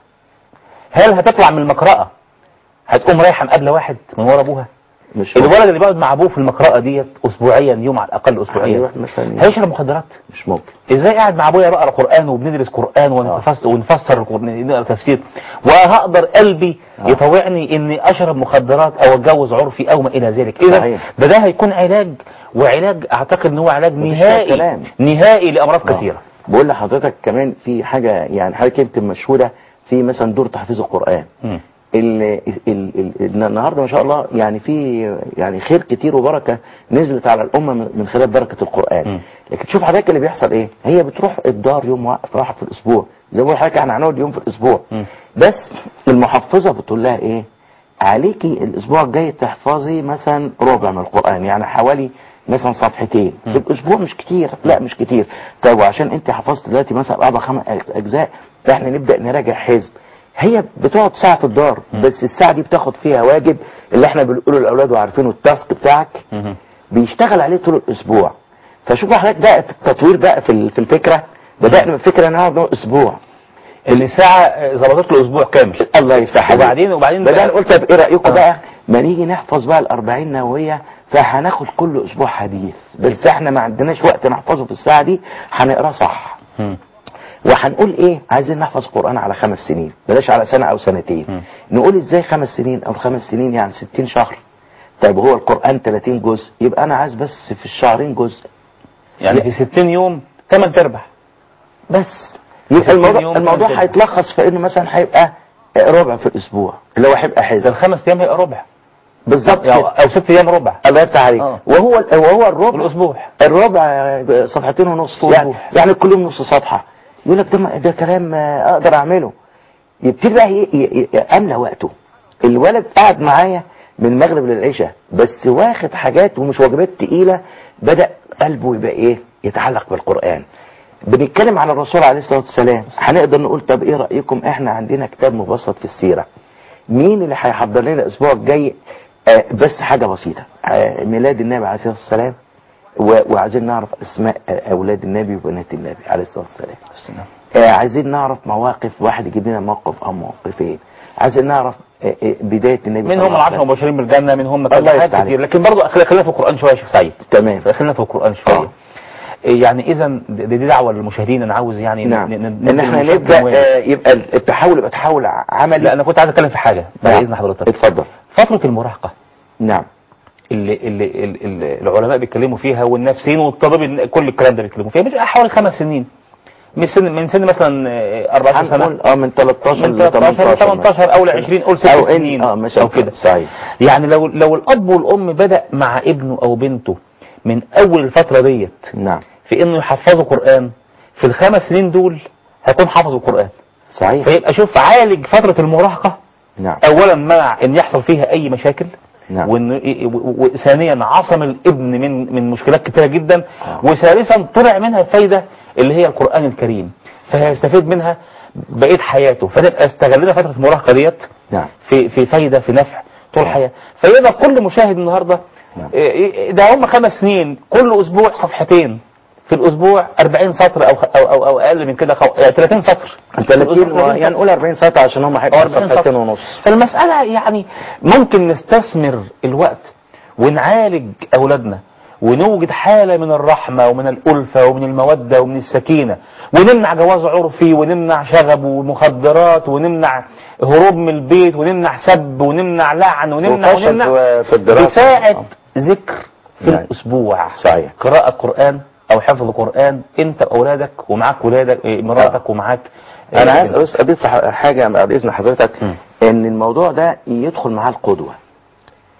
Speaker 3: هل هتطلع من المقرأة هتقوم رايحة مقابلة واحد من ورا ابوها
Speaker 4: مش ممكن
Speaker 3: الولد اللي بيقعد مع ابوه في المقرأة ديت اسبوعيا يوم على الاقل اسبوعيا
Speaker 4: هيروح مثلا
Speaker 3: هيشرب مخدرات
Speaker 4: مش ممكن
Speaker 3: ازاي قاعد مع ابويا بقرا قران وبندرس قران ونفسر ونفسر القرآن، نقرا تفسير وهقدر قلبي
Speaker 4: آه.
Speaker 3: يطوعني اني اشرب مخدرات او اتجوز عرفي او ما الى ذلك اذا
Speaker 4: صحيح.
Speaker 3: ده ده هيكون علاج وعلاج اعتقد ان هو علاج
Speaker 4: مفيش فيها
Speaker 3: نهائي
Speaker 4: كلام.
Speaker 3: نهائي لامراض
Speaker 4: آه.
Speaker 3: كثيره
Speaker 4: بقول لحضرتك كمان في حاجة يعني حاجة يمكن مشهورة في مثلا دور تحفيظ القرآن
Speaker 3: مم.
Speaker 4: ال ال ال ال النهارده ما شاء الله يعني في يعني خير كتير وبركه نزلت على الامه من من خلال بركه القران
Speaker 3: مم.
Speaker 4: لكن شوف حضرتك اللي بيحصل ايه هي بتروح الدار يوم واحد واحد في الاسبوع زي ما بقول لحضرتك احنا هنقعد يوم في الاسبوع
Speaker 3: مم.
Speaker 4: بس المحفظه بتقول لها ايه عليكي الاسبوع الجاي تحفظي مثلا ربع من القران يعني حوالي مثلا صفحتين في الاسبوع مش كتير لا مش كتير طيب وعشان انت حفظت دلوقتي مثلا اربع خمس اجزاء فاحنا نبدا نراجع حزب هي بتقعد ساعه في الدار بس الساعه دي بتاخد فيها واجب اللي احنا بنقوله للاولاد وعارفينه التاسك بتاعك
Speaker 3: مهم.
Speaker 4: بيشتغل عليه طول الاسبوع فشوف حضرتك بقى التطوير بقى في ال- في الفكره بدانا من فكره ان هو اسبوع
Speaker 3: اللي ساعة ظبطت له اسبوع كامل
Speaker 4: الله يفتح عليك.
Speaker 3: وبعدين وبعدين
Speaker 4: بدأنا نقول طب ايه رأيكم
Speaker 3: آه.
Speaker 4: بقى ما نيجي نحفظ بقى الأربعين نووية فهناخد كل أسبوع حديث بس احنا ما عندناش وقت نحفظه في الساعة دي هنقراه صح
Speaker 3: مم.
Speaker 4: وهنقول ايه عايزين نحفظ قرآن على خمس سنين بلاش على سنة أو سنتين
Speaker 3: مم.
Speaker 4: نقول ازاي خمس سنين أو خمس سنين يعني ستين شهر طيب هو القرآن 30 جزء يبقى أنا عايز بس في الشهرين جزء
Speaker 3: يعني في 60 يوم 8 ارباع
Speaker 4: بس يبقى
Speaker 3: 60
Speaker 4: الموضوع,
Speaker 3: يوم
Speaker 4: الموضوع
Speaker 3: كمان
Speaker 4: هيتلخص في انه مثلا هيبقى ربع في الاسبوع اللي هو هيبقى
Speaker 3: ده
Speaker 4: حزب
Speaker 3: الخمس ايام هيبقى ربع
Speaker 4: بالظبط
Speaker 3: يعني
Speaker 4: كده.
Speaker 3: او ست ايام ربع
Speaker 4: الله يفتح عليك
Speaker 3: آه.
Speaker 4: وهو وهو الربع
Speaker 3: الاسبوع
Speaker 4: الربع صفحتين ونص
Speaker 3: أسبوع.
Speaker 4: يعني, يعني كل يوم نص صفحه يقول لك ده ده كلام آه، اقدر اعمله يبتدي بقى ي- ي- ي- املى وقته الولد قاعد معايا من المغرب للعشاء بس واخد حاجات ومش واجبات تقيله بدا قلبه يبقى ايه يتعلق بالقران بنتكلم عن الرسول عليه الصلاه والسلام هنقدر نقول طب ايه رايكم احنا عندنا كتاب مبسط في السيره مين اللي هيحضر لنا الاسبوع الجاي آه بس حاجه بسيطه آه ميلاد النبي عليه الصلاه والسلام و- وعايزين نعرف اسماء آه، اولاد النبي وبنات النبي عليه الصلاه والسلام آه عايزين نعرف مواقف واحد يجيب لنا موقف او موقفين عايزين نعرف آه آه بدايه النبي
Speaker 3: من
Speaker 4: صلى
Speaker 3: هم
Speaker 4: الله عليه
Speaker 3: العشرة
Speaker 4: وسلم.
Speaker 3: المبشرين بالجنة من هم
Speaker 4: الله
Speaker 3: كذا حاجات
Speaker 4: يفتح
Speaker 3: كتير
Speaker 4: عليك.
Speaker 3: لكن برضه خلينا خلينا في القرآن شوية يا شيخ سعيد
Speaker 4: تمام
Speaker 3: خلينا في القرآن شوية
Speaker 4: آه.
Speaker 3: يعني اذا دي دي دعوة للمشاهدين انا عاوز يعني
Speaker 4: نعم
Speaker 3: ن- ن-
Speaker 4: ان احنا
Speaker 3: ندي
Speaker 4: نبدا
Speaker 3: المشاهد
Speaker 4: آه يبقى التحول يبقى تحول عملي
Speaker 3: لا انا كنت عايز اتكلم في حاجة بعد
Speaker 4: نعم.
Speaker 3: اذن حضرتك
Speaker 4: اتفضل
Speaker 3: فترة المراهقة
Speaker 4: نعم
Speaker 3: اللي, اللي, اللي, اللي العلماء بيتكلموا فيها والنفسيين والطبيب كل الكلام ده بيتكلموا فيها مش حوالي خمس سنين من سن من سن مثلا آه، 14 سنة
Speaker 4: هنقول اه من 13
Speaker 3: من
Speaker 4: ل
Speaker 3: 13 ل 18 او ل
Speaker 4: مثلاً.
Speaker 3: 20 قول ست
Speaker 4: او إن-
Speaker 3: سنين
Speaker 4: اه مش
Speaker 3: او كده
Speaker 4: صحيح
Speaker 3: يعني لو لو الاب والام بدا مع ابنه او بنته من اول الفتره ديت
Speaker 4: نعم
Speaker 3: في انه يحفظوا قران في الخمس سنين دول هيكون حافظ القران
Speaker 4: صحيح
Speaker 3: فيبقى شوف عالج فتره المراهقه
Speaker 4: نعم
Speaker 3: اولا منع ان يحصل فيها اي مشاكل
Speaker 4: نعم.
Speaker 3: وإن- و- و- وثانيا عصم الابن من من مشكلات كتيره جدا
Speaker 4: آه.
Speaker 3: وثالثا طلع منها فايده اللي هي القران الكريم فهيستفيد منها بقيه حياته فنبقى استغلنا فتره المراهقه ديت
Speaker 4: نعم
Speaker 3: في في فايده في نفع طول الحياه فيبقى كل مشاهد النهارده
Speaker 4: نعم.
Speaker 3: إيه، ده هم خمس سنين كل اسبوع صفحتين في الاسبوع 40 سطر او او او, أو اقل من كده خو... 30 سطر
Speaker 4: 30 و... يعني نقول 40 ساعه عشان هم هيبقوا
Speaker 3: 40
Speaker 4: صفحتين
Speaker 3: سطر.
Speaker 4: ونص
Speaker 3: فالمسألة يعني ممكن نستثمر الوقت ونعالج أولادنا ونوجد حالة من الرحمة ومن الألفة ومن المودة ومن السكينة ونمنع جواز عرفي ونمنع شغب ومخدرات ونمنع هروب من البيت ونمنع سب ونمنع لعن ونمنع
Speaker 4: وفشل
Speaker 3: ونمنع
Speaker 4: في- في الدراسة.
Speaker 3: بساعة ذكر في
Speaker 4: نعم.
Speaker 3: الأسبوع
Speaker 4: صحيح.
Speaker 3: قراءة قرآن أو حفظ قرآن أنت وأولادك ومعاك ولادك إيه، مراتك ومعاك
Speaker 4: انا
Speaker 3: إيه،
Speaker 4: عايز بس اضيف ح- حاجه بعد اذن حضرتك
Speaker 3: مم.
Speaker 4: ان الموضوع ده يدخل معاه القدوه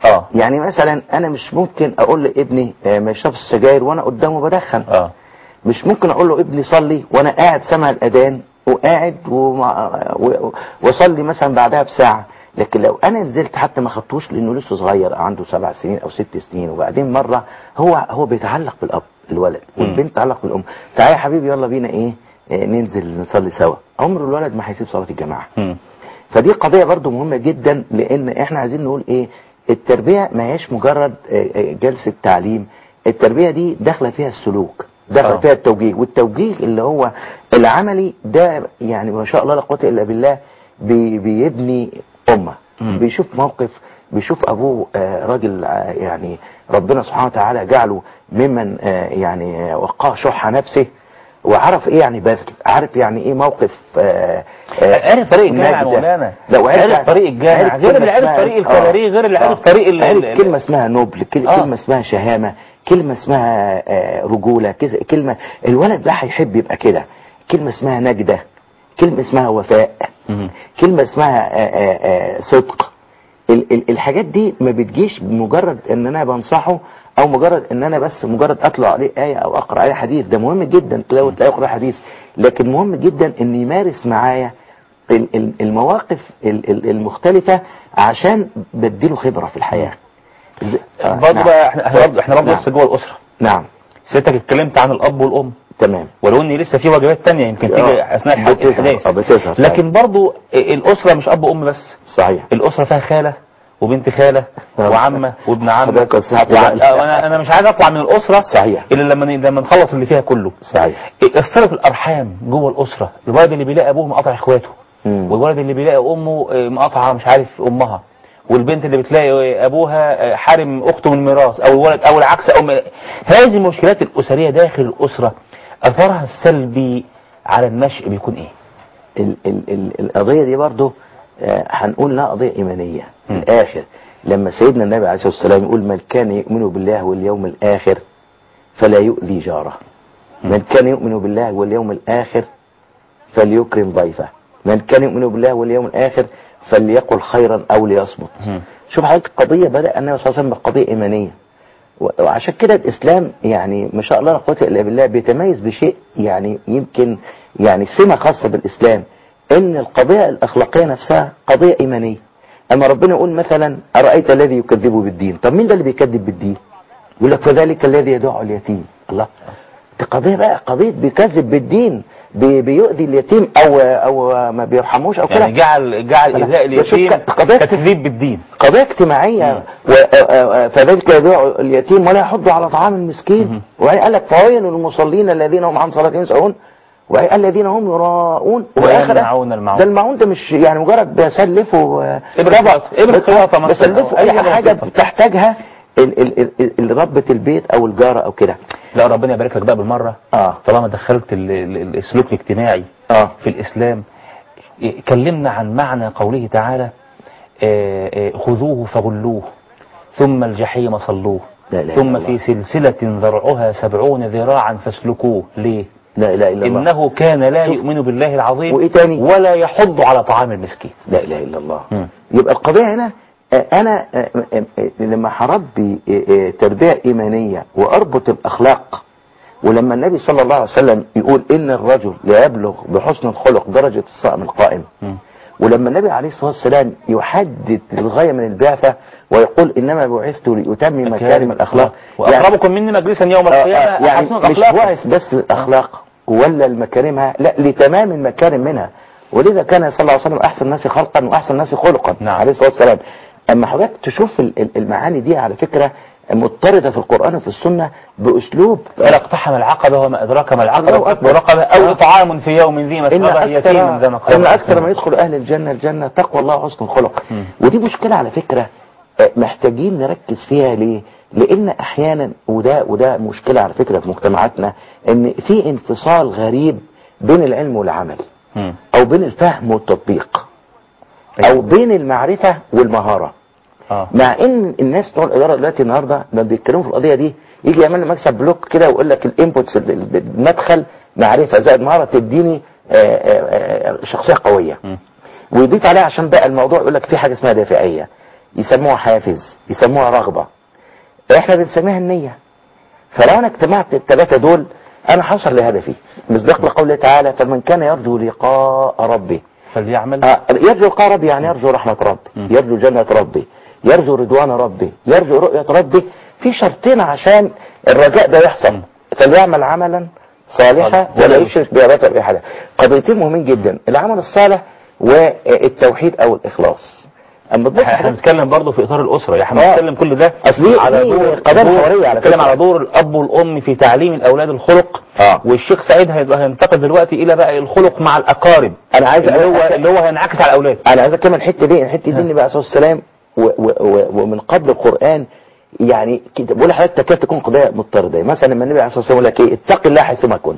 Speaker 3: اه
Speaker 4: يعني مثلا انا مش ممكن اقول لابني آه، ما يشربش السجاير وانا قدامه بدخن
Speaker 3: اه
Speaker 4: مش ممكن اقول له ابني صلي وانا قاعد سامع الاذان وقاعد ومع- و- واصلي مثلا بعدها بساعه لكن لو انا نزلت حتى ما خدتوش لانه لسه صغير عنده سبع سنين او ست سنين وبعدين مره هو هو بيتعلق بالاب الولد والبنت تعلق بالام تعالى يا حبيبي يلا بينا ايه آه، ننزل نصلي سوا عمر الولد ما هيسيب صلاه الجماعه
Speaker 3: مم.
Speaker 4: فدي قضية برضو مهمة جدا لان احنا عايزين نقول ايه التربية ما هيش مجرد آه، آه، جلسة تعليم التربية دي داخلة فيها السلوك داخلة
Speaker 3: آه.
Speaker 4: فيها التوجيه والتوجيه اللي هو العملي ده يعني ما شاء الله لا قوة الا بالله بي بيبني امة
Speaker 3: مم.
Speaker 4: بيشوف موقف بيشوف ابوه آه، راجل آه، يعني ربنا سبحانه وتعالى جعله ممن آه، يعني آه، وقاه شح نفسه وعرف ايه يعني بذل عارف يعني ايه موقف آه، آه،
Speaker 3: عرف طريق الجامع يا
Speaker 4: نجدة.
Speaker 3: مولانا
Speaker 4: لو
Speaker 3: عرف طريق الجامع غير اللي عرف
Speaker 4: كلمة
Speaker 3: طريق
Speaker 4: اسمها-
Speaker 3: الكباريه غير اللي عرف طريق ال-
Speaker 4: عرف
Speaker 3: ال-
Speaker 4: كلمة اسمها نبل كل-
Speaker 3: آه.
Speaker 4: كلمة اسمها شهامة كلمة اسمها آه، رجولة كز- كلمة الولد ده هيحب يبقى كده كلمة اسمها نجدة كلمة اسمها وفاء
Speaker 3: مم.
Speaker 4: كلمة اسمها آه، آه، آه، صدق ال- ال- الحاجات دي ما بتجيش بمجرد ان انا بنصحه او مجرد ان انا بس مجرد اطلع عليه ايه او اقرا عليه حديث ده مهم جدا تلاوه لا يقرا حديث لكن مهم جدا ان يمارس معايا ال- ال- المواقف ال- ال- المختلفه عشان بديله خبره في الحياه ز- آه،
Speaker 3: برضه
Speaker 4: نعم.
Speaker 3: بقى احنا احنا برضه احنا برضه
Speaker 4: نعم.
Speaker 3: لسه جوه الاسره
Speaker 4: نعم
Speaker 3: سيادتك اتكلمت عن الاب والام
Speaker 4: تمام
Speaker 3: ولو ان لسه في واجبات تانية يمكن تيجي
Speaker 4: آه،
Speaker 3: اثناء الح-
Speaker 4: بتظهر،
Speaker 3: الحداث
Speaker 4: آه، بتظهر
Speaker 3: لكن برضه الاسره مش اب وام بس
Speaker 4: صحيح
Speaker 3: الاسره فيها خاله وبنت خاله
Speaker 4: آه.
Speaker 3: وعمه وابن عمه
Speaker 4: حضرتك وسعت
Speaker 3: وع-
Speaker 4: يعني.
Speaker 3: آه، انا انا مش عايز اطلع من الاسره
Speaker 4: صحيح.
Speaker 3: الا لما ن- لما نخلص اللي فيها كله
Speaker 4: صحيح
Speaker 3: الصله الارحام جوه الاسره الولد اللي بيلاقي ابوه مقاطع اخواته
Speaker 4: مم.
Speaker 3: والولد اللي بيلاقي امه آه، مقاطعه مش عارف امها والبنت اللي بتلاقي ابوها آه، حارم اخته من الميراث او الولد او العكس او م- هذه المشكلات الاسريه داخل الاسره اثرها السلبي على النشء بيكون ايه؟
Speaker 4: ال ال ال القضية دي برضو آه، هنقول انها قضية إيمانية في
Speaker 3: م.
Speaker 4: الآخر لما سيدنا النبي عليه الصلاة والسلام يقول من كان يؤمن بالله واليوم الآخر فلا يؤذي جاره من كان يؤمن بالله واليوم الآخر فليكرم ضيفه من كان يؤمن بالله واليوم الآخر فليقل خيرا أو ليصمت
Speaker 3: مم.
Speaker 4: شوف حضرتك قضية بدأ النبي صلى الله عليه وسلم بقضية إيمانية و- وعشان كده الإسلام يعني ما شاء الله لا قوة إلا بالله بيتميز بشيء يعني يمكن يعني سمة خاصة بالإسلام إن القضية الأخلاقية نفسها قضية إيمانية أما ربنا يقول مثلا أرأيت الذي يكذب بالدين طب مين ده اللي بيكذب بالدين يقول لك فذلك الذي يدعو اليتيم الله دي قضية بقى قضية بيكذب بالدين بي- بيؤذي اليتيم أو أو ما بيرحموش أو كده
Speaker 3: يعني جعل جعل
Speaker 4: لا،
Speaker 3: ايذاء
Speaker 4: ده شوف
Speaker 3: اليتيم
Speaker 4: ك- قضية-
Speaker 3: كتكذيب بالدين
Speaker 4: قضية اجتماعية و- آه، آه، فذلك يدعو اليتيم ولا يحض على طعام المسكين وهي قال لك فويل للمصلين الذين هم عن صلاتهم ساهون وهي قال الذين هم يراءون والآخرة-
Speaker 3: ويمنعون المعون.
Speaker 4: ده المعون ده مش يعني مجرد بسلفه آه،
Speaker 3: إبرة
Speaker 4: طبق.
Speaker 3: خياطة- إبرة
Speaker 4: بس-
Speaker 3: خياطة مثلا
Speaker 4: بسلفه
Speaker 3: أو
Speaker 4: اي
Speaker 3: أي حاجة
Speaker 4: حاجة
Speaker 3: بسيطة.
Speaker 4: بتحتاجها ال- ال- ال- ال- ربة البيت او الجارة او كده
Speaker 3: لا ربنا يبارك لك بقى بالمره
Speaker 4: اه
Speaker 3: طالما دخلت ال- ال- السلوك الاجتماعي
Speaker 4: اه
Speaker 3: في الإسلام كلمنا عن معنى قوله تعالى آه، آه، خذوه فغلوه ثم الجحيم صلوه
Speaker 4: لا إله إلا
Speaker 3: ثم
Speaker 4: الله.
Speaker 3: في سلسلة ذرعها سبعون ذراعا فاسلكوه ليه
Speaker 4: لا اله الا الله
Speaker 3: إنه كان لا
Speaker 4: شوف.
Speaker 3: يؤمن بالله العظيم
Speaker 4: وإيه تاني؟
Speaker 3: ولا يحض على طعام المسكين
Speaker 4: لا اله الا الله
Speaker 3: مم.
Speaker 4: يبقى القضيه هنا آه، انا آه، آه، آه، لما هربي آه، آه، تربيه ايمانيه واربط الاخلاق ولما النبي صلى الله عليه وسلم يقول ان الرجل ليبلغ بحسن الخلق درجه الصائم القائم
Speaker 3: مم.
Speaker 4: ولما النبي عليه الصلاه والسلام يحدد الغايه من البعثه ويقول انما بعثت لاتمم مكارم الاخلاق
Speaker 3: وأقربكم مني مجلسا يوم
Speaker 4: آه، آه،
Speaker 3: القيامة
Speaker 4: يعني
Speaker 3: أحسن
Speaker 4: مش
Speaker 3: الأخلاق
Speaker 4: بعث بس للاخلاق ولا لمكارمها لا لتمام المكارم منها ولذا كان صلى الله عليه وسلم احسن الناس خلقا واحسن الناس خلقا
Speaker 3: نعم.
Speaker 4: عليه الصلاه والسلام اما حضرتك تشوف ال- ال- المعاني دي على فكره مضطرده في القران وفي السنه باسلوب
Speaker 3: فلا اقتحم العقبة وما أدراك ما
Speaker 4: الله
Speaker 3: العقبة
Speaker 4: أكبر.
Speaker 3: ورقبة أو
Speaker 4: آه.
Speaker 3: إطعام في يوم ذي
Speaker 4: إن
Speaker 3: مسغبة يتيما ذا
Speaker 4: أكثر,
Speaker 3: مقربة
Speaker 4: إن أكثر ما يدخل أهل الجنة الجنة تقوى الله وحسن الخلق
Speaker 3: مم.
Speaker 4: ودي مشكلة على فكرة آه، محتاجين نركز فيها ليه؟ لأن أحيانا وده وده مشكلة على فكرة في مجتمعاتنا إن في انفصال غريب بين العلم والعمل
Speaker 3: مم.
Speaker 4: أو بين الفهم والتطبيق أو بين المعرفة والمهارة
Speaker 3: آه.
Speaker 4: مع ان الناس بتوع الاداره دلوقتي النهارده لما بيتكلموا في القضيه دي يجي يعمل لي مكسب بلوك كده ويقول لك الانبوتس المدخل معرفه زائد مهاره تديني آه، آه، آه، شخصيه قويه
Speaker 3: مم.
Speaker 4: ويضيف عليها عشان بقى الموضوع يقول لك في حاجه اسمها دافعيه يسموها حافز يسموها رغبة احنا بنسميها النية فلو انا اجتمعت الثلاثة دول انا حصل لهدفي مصداق لقوله تعالى فمن كان يرجو لقاء ربه
Speaker 3: فليعمل
Speaker 4: آه، يرجو لقاء ربي يعني يرجو رحمة ربي يرجو جنة ربي يرجو رضوان ربي يرجو رؤية ربي في شرطين عشان الرجاء ده يحصل فليعمل عملا صالحا
Speaker 3: صالح.
Speaker 4: ولا يشرك بعبادة بأحدا قضيتين مهمين جدا العمل الصالح والتوحيد او الاخلاص اما تبص
Speaker 3: احنا
Speaker 4: حضرتك-
Speaker 3: بنتكلم برضه في اطار الاسره يعني احنا
Speaker 4: آه.
Speaker 3: بنتكلم كل ده
Speaker 4: أصل دي-
Speaker 3: على
Speaker 4: دي
Speaker 3: دور
Speaker 4: قضايا
Speaker 3: دور-
Speaker 4: محورية على
Speaker 3: بنتكلم
Speaker 4: فكرة.
Speaker 3: على دور الاب والام في تعليم الاولاد الخلق
Speaker 4: آه.
Speaker 3: والشيخ سعيد هيبقى هينتقل دلوقتي الى بقى الخلق مع الاقارب
Speaker 4: انا عايز
Speaker 3: اللي هو
Speaker 4: أ-
Speaker 3: اللي هو هينعكس على الاولاد
Speaker 4: انا عايز اكمل الحته دي الحته دي النبي عليه الصلاه والسلام و- و- و- ومن قبل القران يعني كده بقول لحضرتك تكاد تكون قضيه مضطرده مثلا لما النبي عليه الصلاه والسلام يقول لك ايه اتق الله حيثما كنت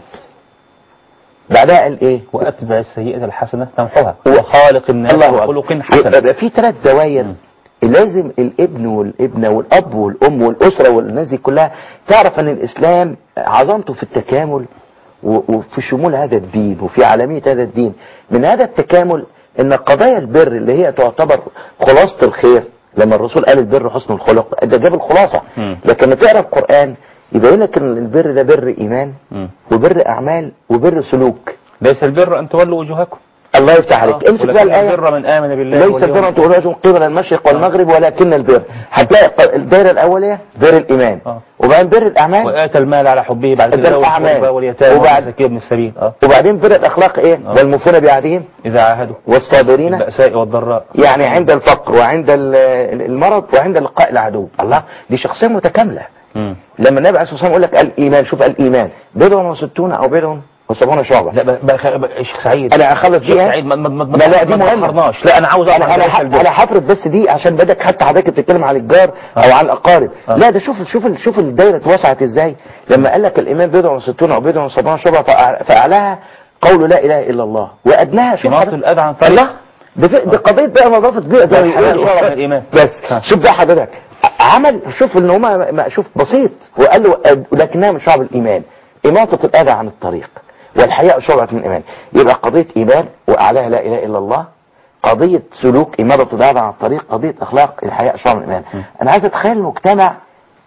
Speaker 4: بعدها قال ايه
Speaker 3: واتبع السيئه الحسنه تمحوها وخالق الناس
Speaker 4: الله
Speaker 3: بخلق
Speaker 4: أكبر.
Speaker 3: حسن
Speaker 4: يبقى في ثلاث دوائر لازم الابن والابنه والاب والام والاسره والناس دي كلها تعرف ان الاسلام عظمته في التكامل و- وفي شمول هذا الدين وفي عالميه هذا الدين من هذا التكامل ان قضايا البر اللي هي تعتبر خلاصه الخير لما الرسول قال البر حسن الخلق ده جاب الخلاصه
Speaker 3: مم.
Speaker 4: لكن لما تقرا القران يبين لك ان البر ده بر ايمان
Speaker 3: مم.
Speaker 4: وبر اعمال وبر سلوك
Speaker 3: ليس البر ان تولوا وجوهكم
Speaker 4: الله يفتح عليك امسك بقى
Speaker 3: ولكن
Speaker 4: الايه
Speaker 3: البر من امن بالله
Speaker 4: ليس
Speaker 3: واليوم
Speaker 4: البر ان تقولوا لهم قبل المشرق والمغرب ولكن البر هتلاقي ق- الدائره الاوليه بر الايمان
Speaker 3: آه.
Speaker 4: وبعدين بر الاعمال
Speaker 3: واتى المال على حبه بعد
Speaker 4: ده
Speaker 3: كده ذوي
Speaker 4: الأعمال.
Speaker 3: القربى واليتامى
Speaker 4: وبعد-
Speaker 3: والمساكين ابن السبيل اه
Speaker 4: وبعدين بر الاخلاق ايه
Speaker 3: آه.
Speaker 4: والموفون بعهدهم
Speaker 3: اذا عاهدوا
Speaker 4: والصابرين
Speaker 3: البأساء والضراء
Speaker 4: يعني عند الفقر وعند ال- المرض وعند لقاء العدو الله دي شخصيه متكامله
Speaker 3: مم.
Speaker 4: لما النبي عليه الصلاه والسلام يقول لك الايمان شوف الايمان بضع وستون او بضع وسبعون شعبه
Speaker 3: لا بقى بقى بقى شيخ سعيد
Speaker 4: انا اخلص
Speaker 3: شيخ
Speaker 4: دي
Speaker 3: سعيد ما ما ما
Speaker 4: ما لا، دي
Speaker 3: ما
Speaker 4: مهمة.
Speaker 3: تأخرناش. لا انا عاوز اعرف
Speaker 4: انا انا
Speaker 3: ليس
Speaker 4: ح-
Speaker 3: البر.
Speaker 4: انا هفرض بس دي عشان بدك حتى حضرتك بتتكلم عن الجار او عن الاقارب
Speaker 3: آه.
Speaker 4: لا ده شوف شوف شوف الدايره اتوسعت ازاي لما قال لك الايمان بضع وستون او بضع وسبعون شعبه فأع- فاعلاها قول لا اله الا الله وادناها شوف
Speaker 3: إماطة
Speaker 4: حضرتك-
Speaker 3: الأذى عن الطريق.
Speaker 4: الله ده في- ده قضيه بقى نظافه بيئه زي ما
Speaker 3: والحياة
Speaker 4: بيقولوا.
Speaker 3: شعبة من الإيمان.
Speaker 4: بس
Speaker 3: ها.
Speaker 4: شوف بقى حضرتك ع- عمل شوف ان هما ما- شوف بسيط وقال له أد- لكنها من شعب الايمان اماطه الاذى عن الطريق والحياء شعبة من الإيمان يبقى قضية إيمان وأعلاها لا إله إلا الله قضية سلوك إمارة الأذى عن الطريق قضية أخلاق الحياء شعبة من الإيمان أنا عايز أتخيل المجتمع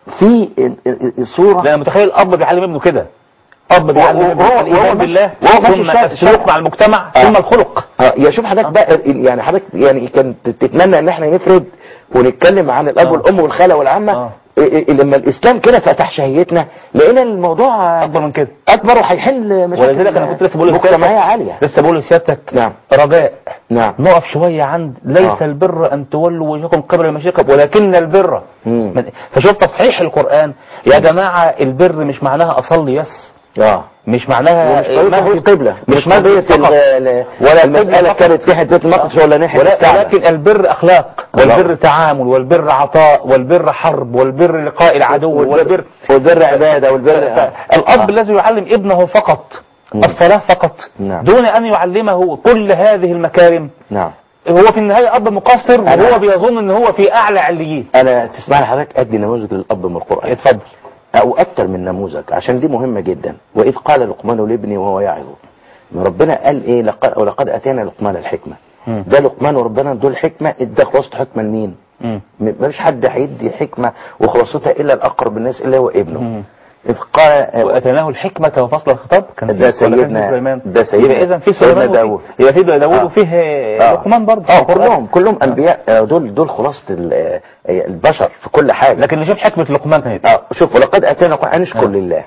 Speaker 4: في ال- ال- الصورة
Speaker 3: لا انا متخيل الاب بيعلم ابنه كده اب بيعلم
Speaker 4: وهو-
Speaker 3: ابنه
Speaker 4: وهو-
Speaker 3: الايمان
Speaker 4: وهو
Speaker 3: بالله
Speaker 4: ماشي- وهو
Speaker 3: ثم
Speaker 4: ماشي الشارع-
Speaker 3: السلوك مع المجتمع
Speaker 4: آه.
Speaker 3: ثم الخلق
Speaker 4: اه يا شوف حضرتك بقى يعني حضرتك يعني كانت تتمنى ان احنا نفرد ونتكلم عن الاب
Speaker 3: آه.
Speaker 4: والام والخاله والعمه
Speaker 3: آه.
Speaker 4: إيه إيه لما الاسلام كده فتح شهيتنا لقينا الموضوع
Speaker 3: اكبر من كده
Speaker 4: اكبر وهيحل مشاكل
Speaker 3: ولذلك انا كنت لسه بقول
Speaker 4: مجتمعيه
Speaker 3: لسيادتك
Speaker 4: عاليه
Speaker 3: لسه بقول لسيادتك
Speaker 4: نعم
Speaker 3: رجاء
Speaker 4: نعم
Speaker 3: نقف شوية عند ليس
Speaker 4: آه.
Speaker 3: البر أن تولوا وجهكم قبل المشرق ولكن البر
Speaker 4: مم.
Speaker 3: من- فشوف تصحيح القرآن يا جماعة البر مش معناها أصلي بس
Speaker 4: اه
Speaker 3: مش معناها
Speaker 4: ومش طريقة
Speaker 3: مسجد-
Speaker 4: القبلة
Speaker 3: مش
Speaker 4: مش
Speaker 3: مسجد
Speaker 4: قضية
Speaker 3: فقط.
Speaker 4: ال- ال-
Speaker 3: ولا
Speaker 4: المسألة
Speaker 3: القبلة
Speaker 4: كانت
Speaker 3: فقط.
Speaker 4: ناحية بيت المقدس ولا ناحية
Speaker 3: ولا
Speaker 4: الكعبة
Speaker 3: ولكن البر أخلاق والبر تعامل والبر عطاء والبر حرب والبر لقاء العدو والبر
Speaker 4: والبر عبادة والبر
Speaker 3: الأب الذي يعلم ابنه فقط
Speaker 4: مم.
Speaker 3: الصلاة فقط
Speaker 4: نعم.
Speaker 3: دون أن يعلمه كل هذه المكارم
Speaker 4: نعم
Speaker 3: هو في النهاية أب مقصر
Speaker 4: أنا-
Speaker 3: وهو بيظن أن هو في أعلى عليين
Speaker 4: أنا تسمعني حضرتك أدي نموذج للأب من القرآن
Speaker 3: اتفضل
Speaker 4: أو أكتر من نموذج عشان دي مهمة جدا وإذ قال لقمان لابني وهو يعظه إن ربنا قال إيه لقد ولقد أتينا لقمان الحكمة
Speaker 3: مم.
Speaker 4: ده لقمان وربنا ادوا الحكمة ادى خلاصة حكمة لمين؟
Speaker 3: مم.
Speaker 4: م- مفيش حد هيدي حكمة وخلاصتها إلا الأقرب الناس إلا هو ابنه
Speaker 3: مم.
Speaker 4: إذ قال
Speaker 3: واتيناه الحكمة وفصل الخطاب كان
Speaker 4: ده
Speaker 3: في- ولا كان في
Speaker 4: سيدنا-
Speaker 3: سليمان
Speaker 4: ده سيدنا-
Speaker 3: يبقى اذا في
Speaker 4: سيدنا
Speaker 3: سليمان وفي-
Speaker 4: داود.
Speaker 3: يبقى في داوود
Speaker 4: آه.
Speaker 3: وفيه
Speaker 4: آه.
Speaker 3: لقمان برضه
Speaker 4: اه
Speaker 3: في القرآن.
Speaker 4: كلهم كلهم انبياء آه، دول دول خلاصه ال- آه، البشر في كل حاجه
Speaker 3: لكن نشوف حكمة لقمان كانت
Speaker 4: اه شوف ولقد اتانا القران ان اشكر
Speaker 3: آه.
Speaker 4: لله